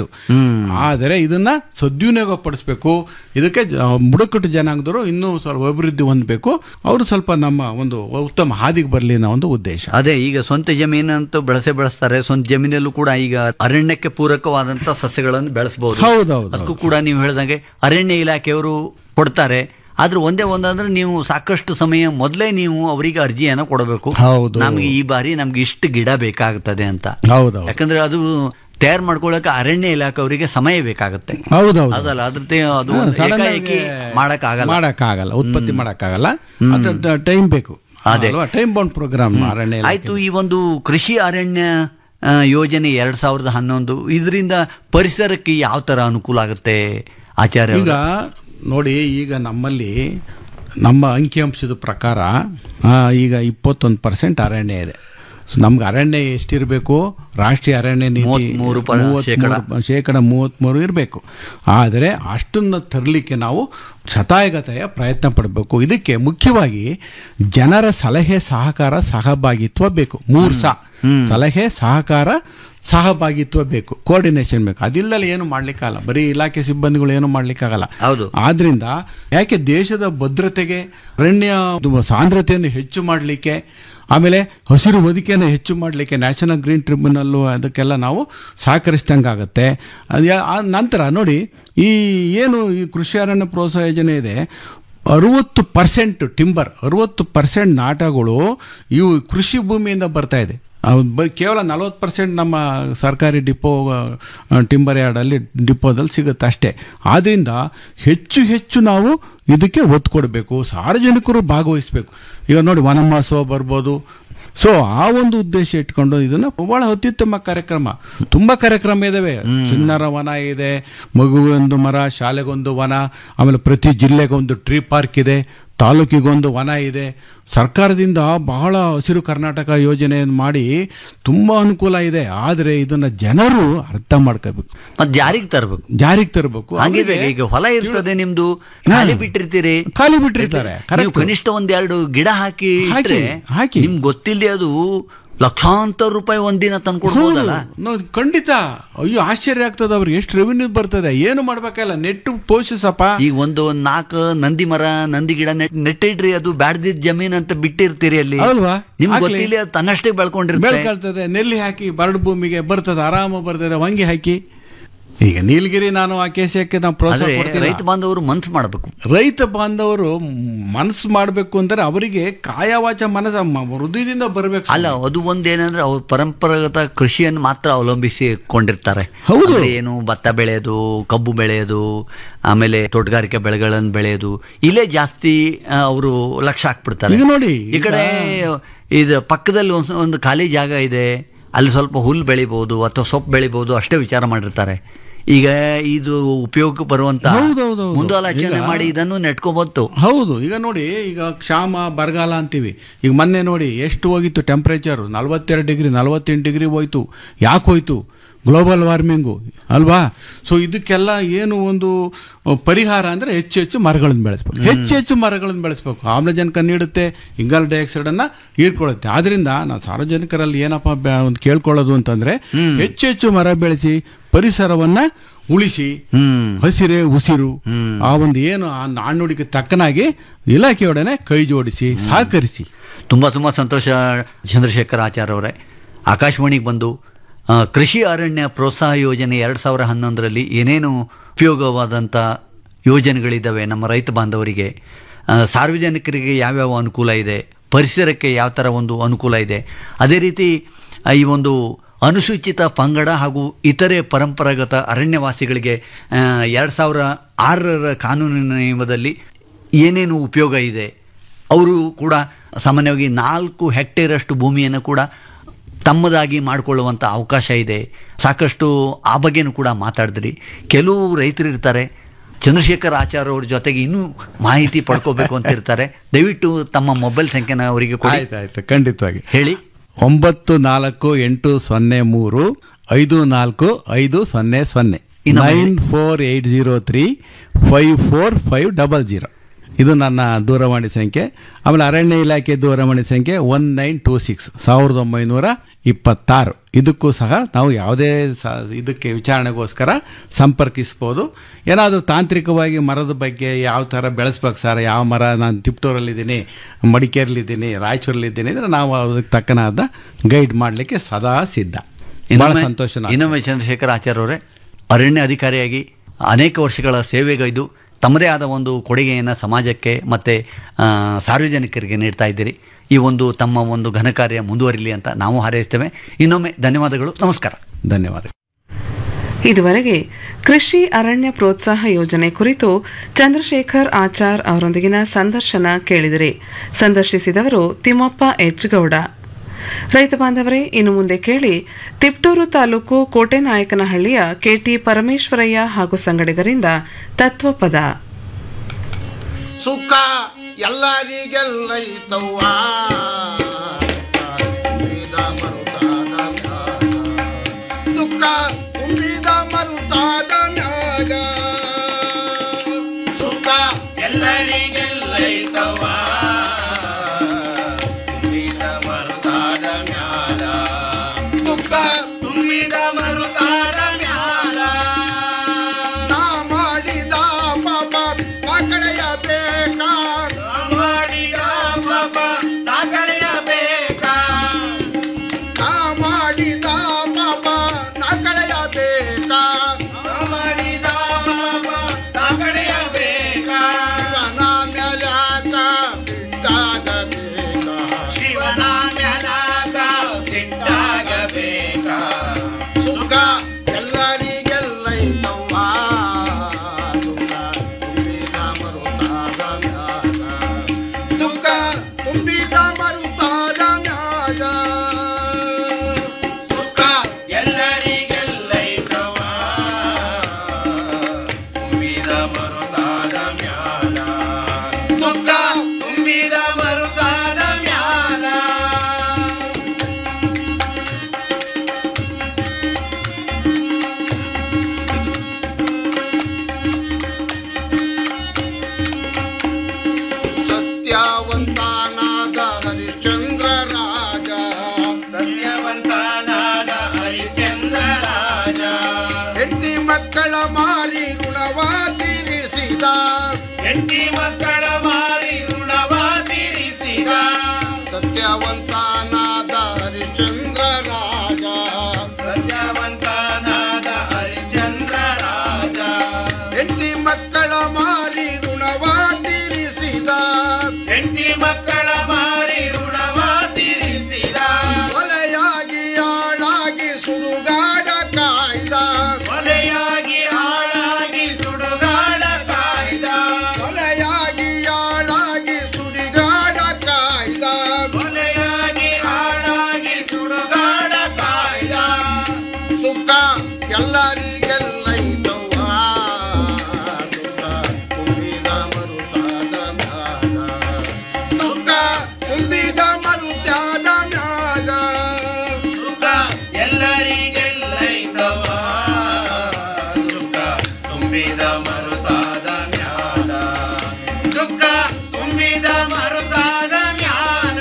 ಆದರೆ ಇದನ್ನ ಸದ್ವಿನಿಯೋಗ ಪಡಿಸ್ಬೇಕು ಇದಕ್ಕೆ ಜ- ಬುಡಕಟ್ಟು ಜನಾಂಗದವರು ಇನ್ನೂ ಸ್ವಲ್ಪ ಅಭಿವೃದ್ಧಿ ಹೊಂದಬೇಕು ಅವರು ಸ್ವಲ್ಪ ನಮ್ಮ ಒಂದು ಉತ್ತಮ ಹಾದಿಗೆ ಬರಲಿ ಅನ್ನೋ ಒಂದು ಉದ್ದೇಶ ಅದೇ ಈಗ ಸ್ವಂತ ಜಮೀನಂತೂ ಬೆಳೆಸೇ ಬೆಳೆಸ್ತಾರೆ ಸ್ವಂತ ಜಮೀನಲ್ಲೂ ಕೂಡ ಈಗ ಅರಣ್ಯಕ್ಕೆ ಪೂರಕವಾದಂತ ಸಸ್ಯಗಳನ್ನು ಬೆಳೆಸಬಹುದು ಹೌದೌದು ಅದಕ್ಕೂ ಕೂಡ ನೀವು ಹೇಳ್ದಂಗೆ ಅರಣ್ಯ ಇಲಾಖೆಯವರು ಕೊಡ್ತಾರೆ ಆದ್ರೆ ಒಂದೇ ಒಂದಂದ್ರೆ ನೀವು ಸಾಕಷ್ಟು ಸಮಯ ಮೊದಲೇ ನೀವು ಅವರಿಗೆ ಅರ್ಜಿಯನ್ನು ಕೊಡಬೇಕು ಹೌದು. ನಮ್ಗೆ ಈ ಬಾರಿ ನಮ್ಗೆ ಇಷ್ಟು ಗಿಡ ಬೇಕಾಗುತ್ತದೆ ಅಂತ ಹೌದೌದು ಯಾಕಂದ್ರೆ ಅದು ತಯಾರು ಮಾಡ್ಕೊಳ್ಳೋಕೆ ಅರಣ್ಯ ಇಲಾಖೆ ಅವರಿಗೆ ಸಮಯ ಬೇಕಾಗುತ್ತೆ ಹೌದೌದು ಅದಲ್ಲ ಅದ್ರ ತೆ- ಅದು ಒಂದು ಸಡನ್ ಏಕಾಏಕಿ ಮಾಡಕ್ ಆಗಲ್ಲ ಮಾಡಕ್ಕಾಗಲ್ಲ ಉತ್ಪತ್ತಿ ಮಾಡಕ್ಕಾಗಲ್ಲ ಅದು ಟೈಮ್ ಬೇಕು ಅದೇ. ಟೈಮ್ ಬೌಂಡ್ ಪ್ರೋಗ್ರಾಮ್ ಅರಣ್ಯ ಇಲಾಖೆ. ಆಯ್ತು ಈ ಒಂದು ಕೃಷಿ ಅರಣ್ಯ ಆ, ಯೋಜನೆ ಎರಡ್ ಸಾವಿರದ ಹನ್ನೊಂದು ಇದರಿಂದ ಪರಿಸರಕ್ಕೆ ಯಾವ ತರ ಅನುಕೂಲ ಆಗುತ್ತೆ ಆಚಾರ್ಯ ಈಗ ನೋಡಿ ಈಗ ನಮ್ಮಲ್ಲಿ ನಮ್ಮ ಅಂಕಿಅಂಶದ ಪ್ರಕಾರ ಆ, ಈಗ ಇಪ್ಪತ್ತೊಂದು ಪರ್ಸೆಂಟ್ ಅರಣ್ಯ ಇದೆ ಸೊ ನಮ್ಗೆ ಅರಣ್ಯ ಎಷ್ಟಿರಬೇಕು ರಾಷ್ಟ್ರೀಯ ಅರಣ್ಯ ನೀತಿ ಮೂವತ್ಮೂರು ಪ- ಮೂವತ್ಮೂರು ಶೇಕಡ ಮೂವತ್ತ್ಮೂರು ಇರಬೇಕು ಆದರೆ ಅಷ್ಟನ್ನು ತರಲಿಕ್ಕೆ ನಾವು ಶತಾಯಗತೆಯ ಪ್ರಯತ್ನ ಪಡಬೇಕು ಇದಕ್ಕೆ ಮುಖ್ಯವಾಗಿ ಜನರ ಸಲಹೆ ಸಹಕಾರ ಸಹಭಾಗಿತ್ವ ಬೇಕು ಮೂರು ಸಹ ಸಲಹೆ ಸಹಕಾರ ಸಹಭಾಗಿತ್ವ ಬೇಕು ಕೋಆರ್ಡಿನೇಷನ್ ಬೇಕು ಅದಿಲ್ಲದೆ ಏನು ಮಾಡ್ಲಿಕ್ಕಾಗಲ್ಲ ಬರೀ ಇಲಾಖೆ ಸಿಬ್ಬಂದಿಗಳು ಏನು ಮಾಡ್ಲಿಕ್ಕಾಗಲ್ಲ ಹೌದು ಆದ್ರಿಂದ ಯಾಕೆ ದೇಶದ ಭದ್ರತೆಗೆ ಅರಣ್ಯ ಇದು ಸಾಂದ್ರತೆಯನ್ನು ಹೆಚ್ಚು ಮಾಡಲಿಕ್ಕೆ ಆಮೇಲೆ ಹಸಿರು ಹೊದಿಕೆಯನ್ನು ಹೆಚ್ಚು ಮಾಡಲಿಕ್ಕೆ ನ್ಯಾಷನಲ್ ಗ್ರೀನ್ ಟ್ರಿಬ್ಯುನಲ್ಲು ಅದಕ್ಕೆಲ್ಲ ನಾವು ಸಹಕರಿಸಿದಂಗಾಗತ್ತೆ ಅದು ಯಾ- ಆ ನಂತರ ನೋಡಿ ಈ ಏನು ಈ ಕೃಷಿ ಅರಣ್ಯ ಪ್ರೋತ್ಸಾಹ ಯೋಜನೆ ಇದೆ ಅರುವತ್ತು ಪರ್ಸೆಂಟ್ ಟಿಂಬರ್ ಅರುವತ್ತು ಪರ್ಸೆಂಟ್ ನಾಟಗಳು ಇವು ಕೃಷಿ ಭೂಮಿಯಿಂದ ಬರ್ತಾ ಇದೆ ಅವು ಬ- ಕೇವಲ ನಲವತ್ತು ಪರ್ಸೆಂಟ್ ನಮ್ಮ ಸರ್ಕಾರಿ ಡಿಪೋ ಆ, ಟಿಂಬರ್ ಯಾರ್ಡಲ್ಲಿ ಡಿಪೋದಲ್ಲಿ ಸಿಗುತ್ತೆ ಅಷ್ಟೇ ಆದ್ದರಿಂದ ಹೆಚ್ಚು ಹೆಚ್ಚು ನಾವು ಇದಕ್ಕೆ ಒತ್ತು ಕೊಡಬೇಕು ಸಾರ್ವಜನಿಕರು ಭಾಗವಹಿಸಬೇಕು ಈಗ ನೋಡಿ ವನ ಮಹೋತ್ಸವ ಬರ್ಬೋದು ಸೊ ಆ ಒಂದು ಉದ್ದೇಶ ಇಟ್ಕೊಂಡು ಇದನ್ನ ಬಹಳ ಅತ್ಯುತ್ತಮ ಕಾರ್ಯಕ್ರಮ ತುಂಬಾ ಕಾರ್ಯಕ್ರಮ ಇದಾವೆ ಚಿನ್ನರ ವನ ಇದೆ ಮಗುವೊಂದು ಮರ ಶಾಲೆಗೊಂದು ವನ ಆಮೇಲೆ ಪ್ರತಿ ಜಿಲ್ಲೆಗೊಂದು ಟ್ರೀ ಪಾರ್ಕ್ ಇದೆ ತಾಲೂಕಿಗೊಂದು ವನ ಇದೆ ಸರ್ಕಾರದಿಂದ ಬಹಳ ಹಸಿರು ಕರ್ನಾಟಕ ಯೋಜನೆಯನ್ನು ಮಾಡಿ ತುಂಬ ಅನುಕೂಲ ಇದೆ ಆದರೆ ಇದನ್ನ ಜನರು ಅರ್ಥ ಮಾಡ್ಕೋಬೇಕು ಮತ್ ಜಾರಿಗೆ ತರಬೇಕು ಜಾರಿಗೆ ತರಬೇಕು ಹಂಗಿದೆ ಈಗ ಹೊಲ ಇರ್ತದೆ ನಿಮ್ದು ಖಾಲಿ ಬಿಟ್ಟಿರ್ತೀರಿ ಖಾಲಿ ಬಿಟ್ಟಿರ್ತಾರೆ ನೀವು ಕನಿಷ್ಠ ಒಂದೆರಡು ಗಿಡ ಹಾಕಿ ಹಾಕಿ, ಇಟ್ರೆ ಹಾಕಿ. ನಿಮ್ಗೆ ಗೊತ್ತಿಲ್ಲದೆ ಅದು ಲಕ್ಷಾಂತರ ರೂಪಾಯಿ ಒಂದಿನ ತಂದು ಕೊಡ್ಬೋದಲ್ಲ ಹೌದು, ಖಂಡಿತ ಅಯ್ಯೋ ಆಶ್ಚರ್ಯ ಆಗ್ತದೆ ಅವ್ರಿಗೆ ಎಷ್ಟು ರೆವಿನ್ಯೂ ಬರ್ತದೆ ಏನು ಮಾಡ್ಬೇಕಲ್ಲ ನೆಟ್ಟು ಪೋಷಿಸಪ್ಪ ಈಗ ಒಂದು ನಾಲ್ಕು ನಂದಿ ಮರ ನಂದಿ ಗಿಡ ನೆಟ್ ನೆಟ್ಟಿಡ್ರಿ ಅದು ಬ್ಯಾಡ್ದಿದ್ ಜಮೀನ್ ಅಂತ ಬಿಟ್ಟಿರ್ತೀರಿ ಅಲ್ಲಿ ಅಲ್ವಾ? ನಿಮ್ಗೆ ಆಗ್ಲಿ. ಗೊತ್ತಿಲ್ಲ ಅದು ತನ್ನಷ್ಟೇ ಬೆಳ್ಕೊಂಡಿರುತ್ತೆ ಬೆಳ್ಕೊಳ್ತದೆ ನೆಲ್ಲಿ ಹಾಕಿ ಬರಡು ಭೂಮಿಗೆ ಬರ್ತದೆ ಆರಾಮ ಬರ್ತದೆ ಹೊಂಗೆ ಹಾಕಿ ಈಗ ನೀಲಗಿರಿ ನಾನು ಆ ಕೇಸಕ್ಕೆ ನಾವು ಪ್ರೋತ್ಸಾಹ ಆದ್ರೆ ಕೊಡ್ತೀನಿ ರೈತ ಬಾಂಧವರು ಮನ್ಸು ಮಾಡಬೇಕು ರೈತ ಬಾಂಧವರು ಮನಸ್ಸು ಮಾಡಬೇಕು ಅಂದ್ರೆ ಅವರಿಗೆ ಕಾಯವಾಚ ಮನಸ್ಸು ಮ- ಹೃದಯದಿಂದ ಬರಬೇಕು ಅಲ್ಲ ಅದು ಒಂದೇನಂದ್ರೆ ಅವ್ರು ಪರಂಪರಾಗತ ಕೃಷಿಯನ್ನು ಮಾತ್ರ ಅವಲಂಬಿಸಿಕೊಂಡಿರ್ತಾರೆ ಹೌದು. ಅಂದ್ರೆ ಏನು ಭತ್ತ ಬೆಳೆಯೋದು ಕಬ್ಬು ಬೆಳೆಯೋದು ಆಮೇಲೆ ತೋಟಗಾರಿಕೆ ಬೆಳೆಗಳನ್ನು ಬೆಳೆಯೋದು ಇಲ್ಲೇ ಜಾಸ್ತಿ ಅವರು ಲಕ್ಷ್ಯ ಹಾಕ್ಬಿಡ್ತಾರೆ ಈಗ ನೋಡಿ, ಈ ಕಡೆ ಇದು ಪಕ್ಕದಲ್ಲಿ ಒಂದು ಒಂದು ಖಾಲಿ ಜಾಗ ಇದೆ ಅಲ್ಲಿ ಸ್ವಲ್ಪ ಹುಲ್ಲು ಬೆಳಿಬೋದು ಅಥವಾ ಸೊಪ್ಪು ಬೆಳಿಬೋದು ಅಷ್ಟೇ ವಿಚಾರ ಮಾಡಿರ್ತಾರೆ ಈಗ ಇದು ಉಪಯೋಗಕ್ಕೆ ಬರುವಂತ ಹೌದೌದೌದು. ಮುಂದಾಲೋಚನೆ ಈಗ- ಮಾಡಿ ಇದನ್ನು ನೆಟ್ಕೊಬತ್ತು ಹೌದು ಈಗ ನೋಡಿ ಈಗ ಕ್ಷಾಮ ಬರಗಾಲ ಅಂತೀವಿ ಈಗ ಮೊನ್ನೆ ನೋಡಿ ಎಷ್ಟು ಹೋಗಿತ್ತು ಟೆಂಪ್ರೇಚರ್ ನಲವತ್ತೆರಡು ಡಿಗ್ರಿ ನಲವತ್ತೆಂಟು ಡಿಗ್ರಿ ಹೋಯ್ತು ಯಾಕೆ ಹೋಯ್ತು ಗ್ಲೋಬಲ್ ವಾರ್ಮಿಂಗು ಅಲ್ವಾ ಸೊ ಇದಕ್ಕೆಲ್ಲ ಏನು ಒಂದು ಪರಿಹಾರ ಅಂದರೆ ಹೆಚ್ಚು ಹೆಚ್ಚು ಮರಗಳನ್ನು ಬೆಳೆಸ್ಬೇಕು ಹೆಚ್ಚು ಹೆಚ್ಚು ಮರಗಳನ್ನು ಬೆಳೆಸ್ಬೇಕು ಆಮ್ಲಜನಕ ನೀಡುತ್ತೆ ಇಂಗಾಲ ಡೈಆಕ್ಸೈಡನ್ನು ಹೀರ್ಕೊಳ್ಳುತ್ತೆ ಆದ್ರಿಂದ ನಾವು ಸಾರ್ವಜನಿಕರಲ್ಲಿ ಏನಪ್ಪ ಬ- ಒಂದು ಕೇಳ್ಕೊಳ್ಳೋದು ಅಂತಂದ್ರೆ ಹೆಚ್ಚು ಹೆಚ್ಚು ಮರ ಬೆಳೆಸಿ ಪರಿಸರವನ್ನ ಉಳಿಸಿ ಹ್ಮ್ ಹಸಿರೇ ಉಸಿರು ಆ ಒಂದು ಏನು ಆ ನಾಣ್ಣುಡಿಗೆ ತಕ್ಕನಾಗಿ ಇಲಾಖೆಯೊಡನೆ ಕೈ ಜೋಡಿಸಿ ಸಹಕರಿಸಿ ತುಂಬ ತುಂಬ ಸಂತೋಷ ಚಂದ್ರಶೇಖರ್ ಆಚಾರ್ ಅವರೇ ಆಕಾಶವಾಣಿಗೆ ಬಂದು ಆ, ಕೃಷಿ ಅರಣ್ಯ ಪ್ರೋತ್ಸಾಹ ಯೋಜನೆ ಎರಡು ಸಾವಿರ ಹನ್ನೊಂದರಲ್ಲಿ ಏನೇನು ಉಪಯೋಗವಾದಂಥ ಯೋಜನೆಗಳಿದ್ದಾವೆ ನಮ್ಮ ರೈತ ಬಾಂಧವರಿಗೆ ಆ, ಸಾರ್ವಜನಿಕರಿಗೆ ಯಾವ್ಯಾವ ಅನುಕೂಲ ಇದೆ ಪರಿಸರಕ್ಕೆ ಯಾವ ಥರ ಒಂದು ಅನುಕೂಲ ಇದೆ ಅದೇ ರೀತಿ ಆ, ಈ ಒಂದು ಅನುಸೂಚಿತ ಪಂಗಡ ಹಾಗೂ ಇತರೆ ಪರಂಪರಾಗತ ಅರಣ್ಯವಾಸಿಗಳಿಗೆ ಎರಡು ಸಾವಿರ ಆರರ ಕಾನೂನಿನ ನಿಯಮದಲ್ಲಿ ಏನೇನು ಉಪಯೋಗ ಇದೆ ಅವರು ಕೂಡ ಸಾಮಾನ್ಯವಾಗಿ ನಾಲ್ಕು ಹೆಕ್ಟೇರಷ್ಟು ಭೂಮಿಯನ್ನು ಕೂಡ ತಮ್ಮದಾಗಿ ಮಾಡಿಕೊಳ್ಳುವಂಥ ಅವಕಾಶ ಇದೆ ಸಾಕಷ್ಟು ಆ ಬಗ್ಗೆನೂ ಕೂಡ ಮಾತಾಡಿದ್ರಿ ಕೆಲವು ರೈತರು ಇರ್ತಾರೆ ಚಂದ್ರಶೇಖರ್ ಆಚಾರ್ ಅವ್ರ ಜೊತೆಗೆ ಇನ್ನೂ ಮಾಹಿತಿ ಪಡ್ಕೋಬೇಕು ಅಂತ ಇರ್ತಾರೆ ದಯವಿಟ್ಟು ತಮ್ಮ ಮೊಬೈಲ್ ಸಂಖ್ಯೆನ ಅವರಿಗೆ ಕೊಡಿ ಆಯ್ತಾಯ್ತು ಖಂಡಿತವಾಗಿ ಹೇಳಿ ಒಂಬತ್ತು ನಾಲ್ಕು ಎಂಟು ಸೊನ್ನೆ ಮೂರು ಐದು ನಾಲ್ಕು ಐದು ಸೊನ್ನೆ ಸೊನ್ನೆ ಇನ್ನೊಮ್ಮೆ nine four eight zero three five four five double zero ಇದು ನನ್ನ ದೂರವಾಣಿ ಸಂಖ್ಯೆ ಆಮೇಲೆ ಅರಣ್ಯ ಇಲಾಖೆ ದೂರವಾಣಿ ಸಂಖ್ಯೆ ಒನ್ ನೈನ್ ಟೂ ಸಿಕ್ಸ್ ಸಾವಿರದ ಒಂಬೈನೂರ ಇಪ್ಪತ್ತಾರು ಇದಕ್ಕೂ ಸಹ ನಾವು ಯಾವುದೇ ಸ ಇದಕ್ಕೆ ವಿಚಾರಣೆಗೋಸ್ಕರ ಸಂಪರ್ಕಿಸ್ಬೋದು ಏನಾದರೂ ತಾಂತ್ರಿಕವಾಗಿ ಮರದ ಬಗ್ಗೆ ಯಾವ ಥರ ಬೆಳೆಸ್ಬೇಕು ಸರ್ ಯಾವ ಮರ ನಾನು ತಿಪ್ಟೂರಲ್ಲಿದ್ದೀನಿ ಮಡಿಕೇರಿಲಿದ್ದೀನಿ ರಾಯಚೂರಲ್ಲಿದ್ದೀನಿ ಅಂದರೆ ನಾವು ಅದಕ್ಕೆ ತಕ್ಕನಾದ ಗೈಡ್ ಮಾಡಲಿಕ್ಕೆ ಸದಾ ಸಿದ್ಧ ಭಾಳ ಇನ್ನೊಮ್ಮೆ- ಸಂತೋಷ ನಾನು. ಇನ್ನೊಮ್ಮೆ ಚಂದ್ರಶೇಖರ್ ಆಚಾರ್ ಅವರೇ ಅರಣ್ಯ ಅಧಿಕಾರಿಯಾಗಿ ಅನೇಕ ವರ್ಷಗಳ ಸೇವೆಗೈದು ತಮ್ಮದೇ ಆದ ಒಂದು ಕೊಡುಗೆಯನ್ನು ಸಮಾಜಕ್ಕೆ ಮತ್ತು ಸಾರ್ವಜನಿಕರಿಗೆ ನೀಡ್ತಾ ಇದ್ದೀರಿ ಈ ಒಂದು ತಮ್ಮ ಒಂದು ಘನ ಕಾರ್ಯ ಮುಂದುವರಿಲಿ ಅಂತ ನಾವು ಹಾರೈಸ್ತೇವೆ ಇನ್ನೊಮ್ಮೆ ಧನ್ಯವಾದಗಳು ನಮಸ್ಕಾರ ಧನ್ಯವಾದ ಇದುವರೆಗೆ ಕೃಷಿ ಅರಣ್ಯ ಪ್ರೋತ್ಸಾಹ ಯೋಜನೆ ಕುರಿತು ಚಂದ್ರಶೇಖರ್ ಆಚಾರ್ ಅವರೊಂದಿಗಿನ ಸಂದರ್ಶನ ಕೇಳಿದಿರಿ ಸಂದರ್ಶಿಸಿದವರು ತಿಮ್ಮಪ್ಪ ಎಚ್ ಗೌಡ ರೈತ ಬಾಂಧವರೇ ಇನ್ನು ಮುಂದೆ ಕೇಳಿ ತಿಪ್ಟೂರು ತಾಲೂಕು ಕೋಟೆನಾಯಕನಹಳ್ಳಿಯ ಕೆಟಿ ಪರಮೇಶ್ವರಯ್ಯ ಹಾಗೂ ಸಂಗಡಿಗರಿಂದ ತತ್ವಪದ ಸುಖ ಎಲ್ಲರಿಗೆಲ್ಲೈತವ್ವ ತುಂಬಿದ ಮರುತಾದ ಮ್ಯಾಗ. ದುಃಖ ತುಂಬಿದ ಮರುತಾದ ಮ್ಯಾಗ ಸುಖ ಎಲ್ಲರಿಗೆಲ್ಲೈತವ್ವ ತುಂಬಿದ ಮರುತಾದ ಮ್ಯಾಲ ದುಃಖ ತುಂಬಿದ ಮರುತಾದ ಮ್ಯಾಲ ನಾ ಮಾಡಿದ ಪಾಪ ಕಳೆಯಬೇಕ ಮಾಡಿದ ಪಾಪ ಕಳೆಯಬೇಕ ನಾ ಮಾಡಿದ ಪಾಪ ಕಳೆಯಬೇಕ ಮಾಡಿದ ಮಾರಿ ಋಣವ ತೀರಿಸಿದ ಹೆಂಡತಿ ಮಕ್ಕಳ ಮಾರಿ ಋಣವ ತೀರಿಸಿದ ಸತ್ಯವಂತನಾದ ಹರಿಶ್ಚಂದ್ರ ರಾಜ ಸತ್ಯವಂತನಾದ ಹರಿಶ್ಚಂದ್ರ ರಾಜ ಹೆಂಡತಿ ಮಕ್ಕಳ ಮಾರಿ ಋಣವ ತೀರಿಸಿದ ಹೆಂಡತಿ ಮಕ್ಕಳ ಮಾರಿ ಋಣವ ತೀರಿಸಿದ ಕೊಲೆಯಾಗಿ ಆಳಾಗಿ ಸುಡುಗಾಡ ಕಾಯ್ದ ಕೊಲೆಯಾಗಿ ಹಾಳಾಗಿ ಸುಡುಗಾಡ ಕಾಯ್ದ ಕೊಲೆಯಾಗಿ ಆಳಾಗಿ ಸುಡಿಗಾಡ ಕಾಯ್ದ ಕೊಲೆಯಾಗಿ ಹಾಳಾಗಿ ಸುಡುಗಾಡ ಕಾಯ್ದ ಸುಖ ಎಲ್ಲರಿಗೆಲ್ಲೈತವ್ವ ದುಃಖ ತುಂಬಿದ ಮರುತಾದ ಮ್ಯಾಗ ಸುಖ ತುಂಬಿದ ಮರುತ್ಯಾದ ಮ್ಯಾಗ ಸುಖ ಎಲ್ಲರಿಗೆಲ್ಲೈತವ ದುಃಖ ತುಂಬಿದ ಮರುತಾದ ಮ್ಯಾಲ ದುಃಖ ತುಂಬಿದ ಮರುತಾದ ಮ್ಯಾಲ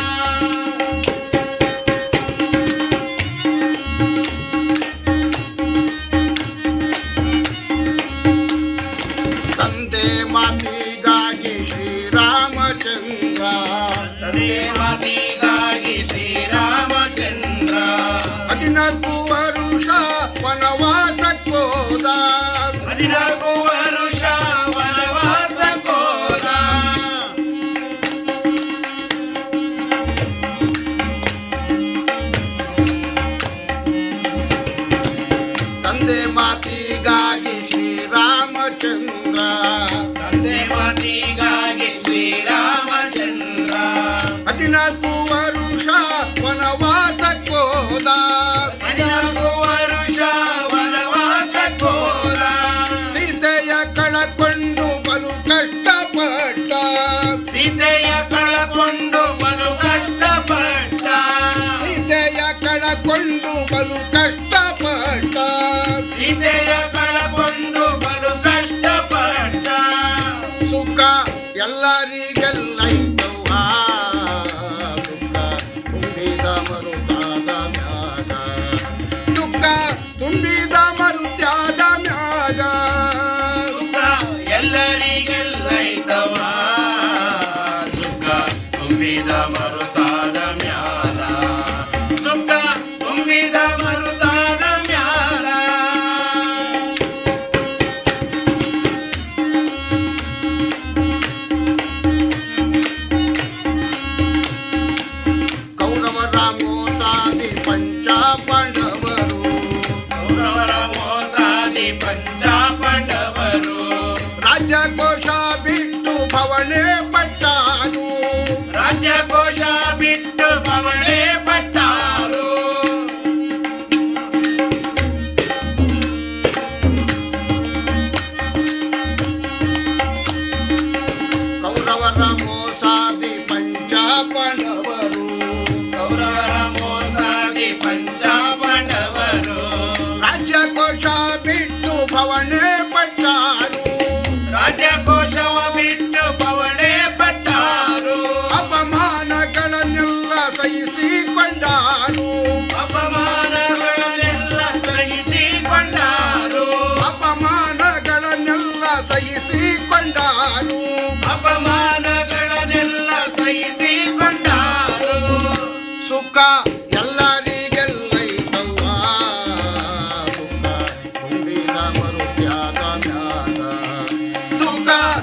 ತಂದೆ ಮಾತಿಗಾಗಿ ಶ್ರೀರಾಮಚಂದ್ರ ದೇವತಿಗಾಗಿ ಶ್ರೀರಾಮಚಂದ್ರ ಹದಿನಾಲ್ಕು ವರುಷ ವನವಾಸಕ್ಕೋದ ಹದಿನಾಲ್ಕು ವರುಷ ವನವಾಸ ಕೋದ ತಂದೆ ಮಾತಿಗಾಗಿ ಶ್ರೀರಾಮಚಂದ್ರ ತಂದೆ ಮಾತಿಗಾಗಿ ಶ್ರೀರಾಮಚಂದ್ರ ಹದಿನಾಲ್ಕು ವರುಷ ವನವಾಸಕ್ಕೋದ ಹದಿನಾಲ್ಕು ವರುಷ ವನವಾಸ ಕೋದ ಸೀತೆಯ ಕಳಕೊಂಡು ಬಲು ಕಷ್ಟಪಟ್ಟ ಸೀತೆಯ ಕಳಕೊಂಡು ಬಲು ಕಷ್ಟಪಟ್ಟ ಸೀತೆಯ ಕಳಕೊಂಡು ಬಲು ಕಷ್ಟಪಟ್ಟ ಸೀತೆಯ ಕಳಕೊಂಡು ಬಲು ಕಷ್ಟಪಟ್ಟ ಸುಖ ಎಲ್ಲರಿಗೆಲ್ಲೈತವ್ವ ದುಃಖ ತುಂಬಿದ ಮರುತಾದ ಮ್ಯಾಗ ದುಃಖ ತುಂಬಿದ ಮರುತ್ಯಾದ ಮ್ಯಾಗ ಸುಖ ಎಲ್ಲರಿಗೆಲ್ಲೈತವ ದುಃಖ ತುಂಬಿದ ಮರುತಾದ ಮ್ಯಾಲ ದುಃಖ ತುಂಬಿದ ಮರುತಾದ ಮ್ಯಾಲ ಕೌರವರ ಮೋಸಾದಿ ಪಂಚ ಪಾಂಡವರು ಕೌರವರ ಮೋಸಾದಿ ಪಂಚ ಪಾಂಡವರು ರಾಜ್ಯಕೋಶ ಬಿಟ್ಟು ಭವಣೆ ಪಟ್ಟಾರು ರಾಜ್ಯಕೋಶ ಬಿಟ್ಟು ಪವಳೆ ಪಟ್ಟಾರು ಕೌರವರ ಮೋಸಾದಿ ಪಂಚ ಪಾಂಡವರು ಕೌರವರ ಮೋಸಾದಿ ಪಂಚ ಪಾಂಡವರು ರಾಜ್ಯಕೋಶ ಬಿಟ್ಟು ಭವಣೆ ಪಟ್ಟಾರು ರಾಜ್ಯಕೋಶವ ಬಿಟ್ಟು ಪವಳೆ ಪಟ್ಟಾರು ಅಪಮಾನಗಳನ್ನೆಲ್ಲ ಸಹಿಸಿಕೊಂಡಾರು ಅಪಮಾನಗಳನ್ನೆಲ್ಲ ಸಹಿಸಿಕೊಂಡಾರು ಅಪಮಾನಗಳನ್ನೆಲ್ಲ ಸಹಿಸಿಕೊಂಡಾರು ಅಪಮಾನಗಳನ್ನೆಲ್ಲ ಸಹಿಸಿಕೊಂಡಾರು ಸುಖ ಎಲ್ಲರಿಗೆಲ್ಲೈತವ್ವ ದುಃಖ ತುಂಬಿದ ಮರುತ್ಯಾದ ಮ್ಯಾಗ ಸುಖ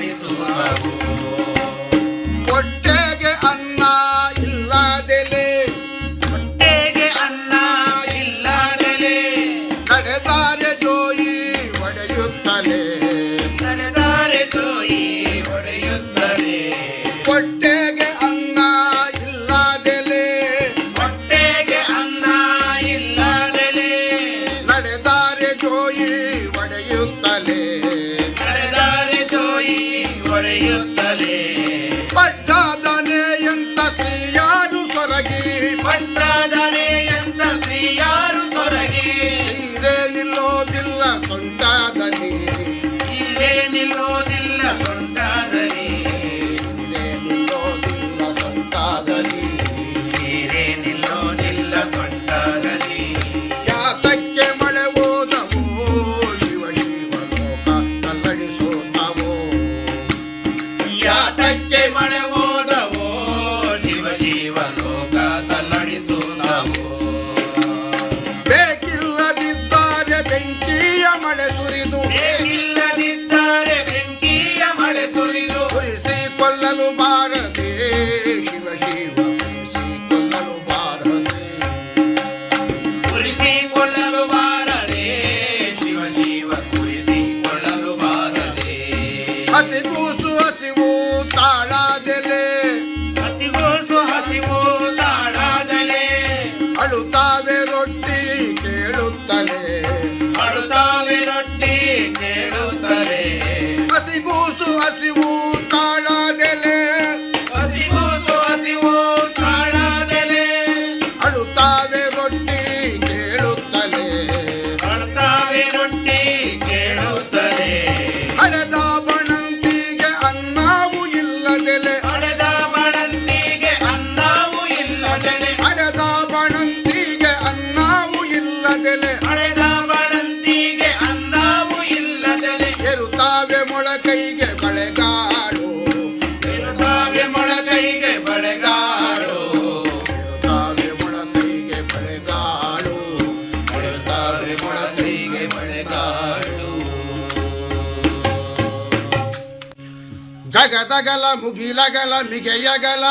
ತಲ್ಲಣಿಸುವವು ಹೊಟ್ಟೆಗೆ ಅನ್ನ ಇಲ್ಲದೆಲೆ ಹೊಟ್ಟೆಗೆ ಅನ್ನ ಇಲ್ಲದಲೆ ನಡೆದಾರೆ ಜೋಯಿ ಒಡೆಯುತ್ತಲೇ ನಡೆದಾರೆ ಜೋಯಿ ಹೊಡೆಯುತ್ತದೆ ಹೊಟ್ಟೆಗೆ ಅನ್ನ ಇಲ್ಲದೆಲೆ ಹೊಟ್ಟೆಗೆ ಅನ್ನ ಇಲ್ಲದಲೆ ನಡೆದಾರೆ ಜೋಯಿ ಒಡೆಯುತ್ತಲೇ ನಡೆದಾರೆ ಜೋಯಿ ಹೊಡೆಯುತ್ತಲೇ ಪಟ್ಟಾದನೆ ಎಂತ ಸ್ತ್ರೀಯಾರು ಸೊರಗಿ ಪಟ್ಟಾದನೆ ಎಂತ ಸ್ತ್ರೀಯಾರು ಸೊರಗಿ ಸೀರೆ ನಿಲ್ಲೋದಿಲ್ಲ ಸೊಂಟಾದಲ್ಲಿ ಹೀಗೆ ನಿಲ್ಲೋದಿಲ್ಲ ಸೊಂಟಾದಲ್ಲಿ ಸೀರೆ ನಿಲ್ಲೋದಿಲ್ಲ ಸೊಂಟಾದಲ್ಲಿ ಸೀರೆ ನಿಲ್ಲೋದಿಲ್ಲ ಸೊಂಟಾದಲ್ಲಿ ಯಾತಕ್ಕೆ ಮಳೆ ಓದವೋ ಶಿವ ಶಿವ ಲೋಕ ಕಲ್ಲಡಿಸೋತವೋ ಯಾತಕ್ಕೆ ಮಳೆ ಓದವೋ ಶಿವ ಶಿವ ಲೋಕ ತಲ್ಲಣಿಸುತ್ತವೋ ಬೇಕಿಲ್ಲದಿದ್ದಾರೆ ಬೆಂಕಿಯ ಮಳೆ ಸುರಿದು ಬೇಕಿಲ್ಲದಿದ್ದರೆ ಬೆಂಕಿಯ ಮಳೆ ಸುರಿದು ಉರಿಸಿ ಕೊಲ್ಲಲು ಬಾರದೆ ಶಿವ ಶಿವ ಉರಿಸಿ ಕೊಲ್ಲಲು ಬಾರದೆ ಉರಿಸಿ ಕೊಳ್ಳಲು ಬಾರದೆ ಶಿವ ಶಿವ ಉರಿಸಿ ಕೊಳ್ಳಲು ಬಾರದೆ ಹಸಿಗೂಸು ಹಸಿವು ತಾಳಾದೆಲೆ ಹಸಿಗೂಸು ಹಸಿವು ತಾಳಾದಲೆ ಅಳುತ್ತಾವೆ ರೊಟ್ಟಿ ಕೇಳುತ್ತಲೇ ಅಳುತ್ತಾವೆ ರೊಟ್ಟಿ ಕೇಳುತ್ತಲೆ ಹಸಿಗೂಸು ಹಸಿವು ತಾಳಾದೆಲೆ ಹಸಿಗೂಸು ಹಸಿವು ತಾಳಾದಲೆ ಅಳುತ್ತಾವೆ ರೊಟ್ಟಿ ಕೇಳುತ್ತಲೇ ಅಳುತ್ತಾವೆ ರೊಟ್ಟಿ ಕೇಳುತ್ತಲೆ ಹಳೆದ ಬಣಂತಿಗೆ ಅನ್ನವು ಇಲ್ಲದೆಲೆ ಹಡೆದ ಬಡಂತಿಗೆ ಅನ್ನವೂ ಇಲ್ಲದಲೆ ಹಳೆದ ಬಣಂತಿಗೆ ಅನ್ನವು ಇಲ್ಲದೆಲೆ ಹಡೆದ ಬಡಂತಿಗೆ ಅನ್ನವೂ ಇಲ್ಲದಲೆ ಎರುತ್ತಾವೆ ಮೊಳಕೈಗೆ ಬಳೆಗಾಡು ಇರುತ್ತಾವೆ ಮೊಳಕೈಗೆ ಬಳೆಗಾಡು ಎರುತ್ತಾವೆ ಮೊಳಕೈಗೆ ಬಳೆಗಾಡು ಇರುತ್ತಾವೆ ಮೊಳಕೈಗೆ ಬಳೆಗಾಡು ಜಗದಗಲ ಮುಗಿಲಗಲ ಮಿಗೆಯಗಲ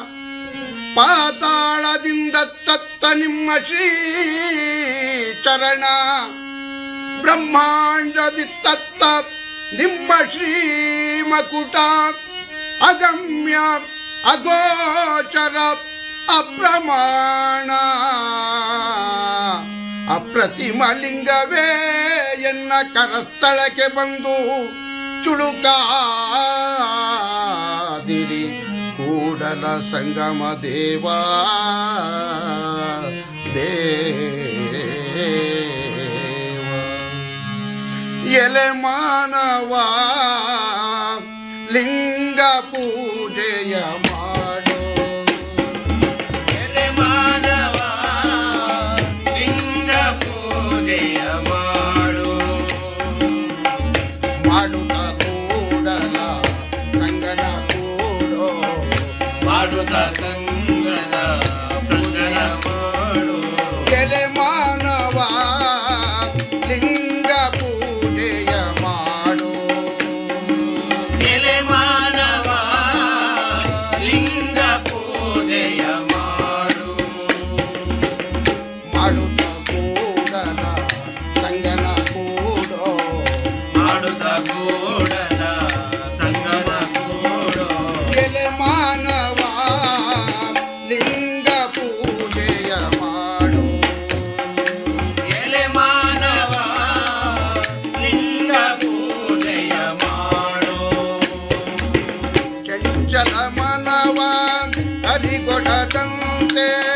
ಪಾತಾಳದಿಂದ ತತ್ತ ನಿಮ್ಮ ಶ್ರೀ ಚರಣ ಬ್ರಹ್ಮಾಂಡದಿ ತತ್ತ ನಿಮ್ಮ ಶ್ರೀ ಮಕುಟ ಅಗಮ್ಯ ಅಗೋಚರ ಅಪ್ರಮಾಣ ಅಪ್ರತಿಮ ಲಿಂಗವೇ ಎನ್ನ ಕರಸ್ಥಳಕ್ಕೆ ಬಂದು ಚುಳುಕಾದಿರಿ ಕೂಡಲ ಸಂಗಮ ದೇವಾ ದೇವ ಎಲೆ ಮಾನವ ಲಿಂಗ ಪೂಜೆಯ ಮಾಡೋ ಎಲೆ ಮಾನವ ಲಿಂಗ ಪೂಜೆಯ ಮಾಡು ಮಾಡುತ್ತ ಕೂಡಲ ಸಂಗನ ಕೂಡೋ ಮಾಡುತ್ತ ಸಂಗದ ಸಂಗನ ಮಾಡು ಎಲೆ ಮಾನವ ಲಿಂಗ ಪೂಜೆಯ ಮಾಡೋ ಎಲೆ ಮಾನವ ಲಿಂಗ ಪೂಜೆಯ ಮಾಡು ಮಾಡುತ್ತ ಕೂಡಲ ಸಂಗನ ಕೂಡೋ ಮಾಡುತ್ತ ಕೂಡಲ ಸಂಗನ ಕೂಡು ಎಲೆ ಮಾನವ ಲಿಂಗ ಪೂಜೆಯ ಮಾಡೋ ಎಲೆ ಮಾನವ ಲಿಂಗ ಪೂಜೆಯ ಮಾಡು ಚಂಚಲ ಮನವ ಹರಿಗೊಡದಂತೆ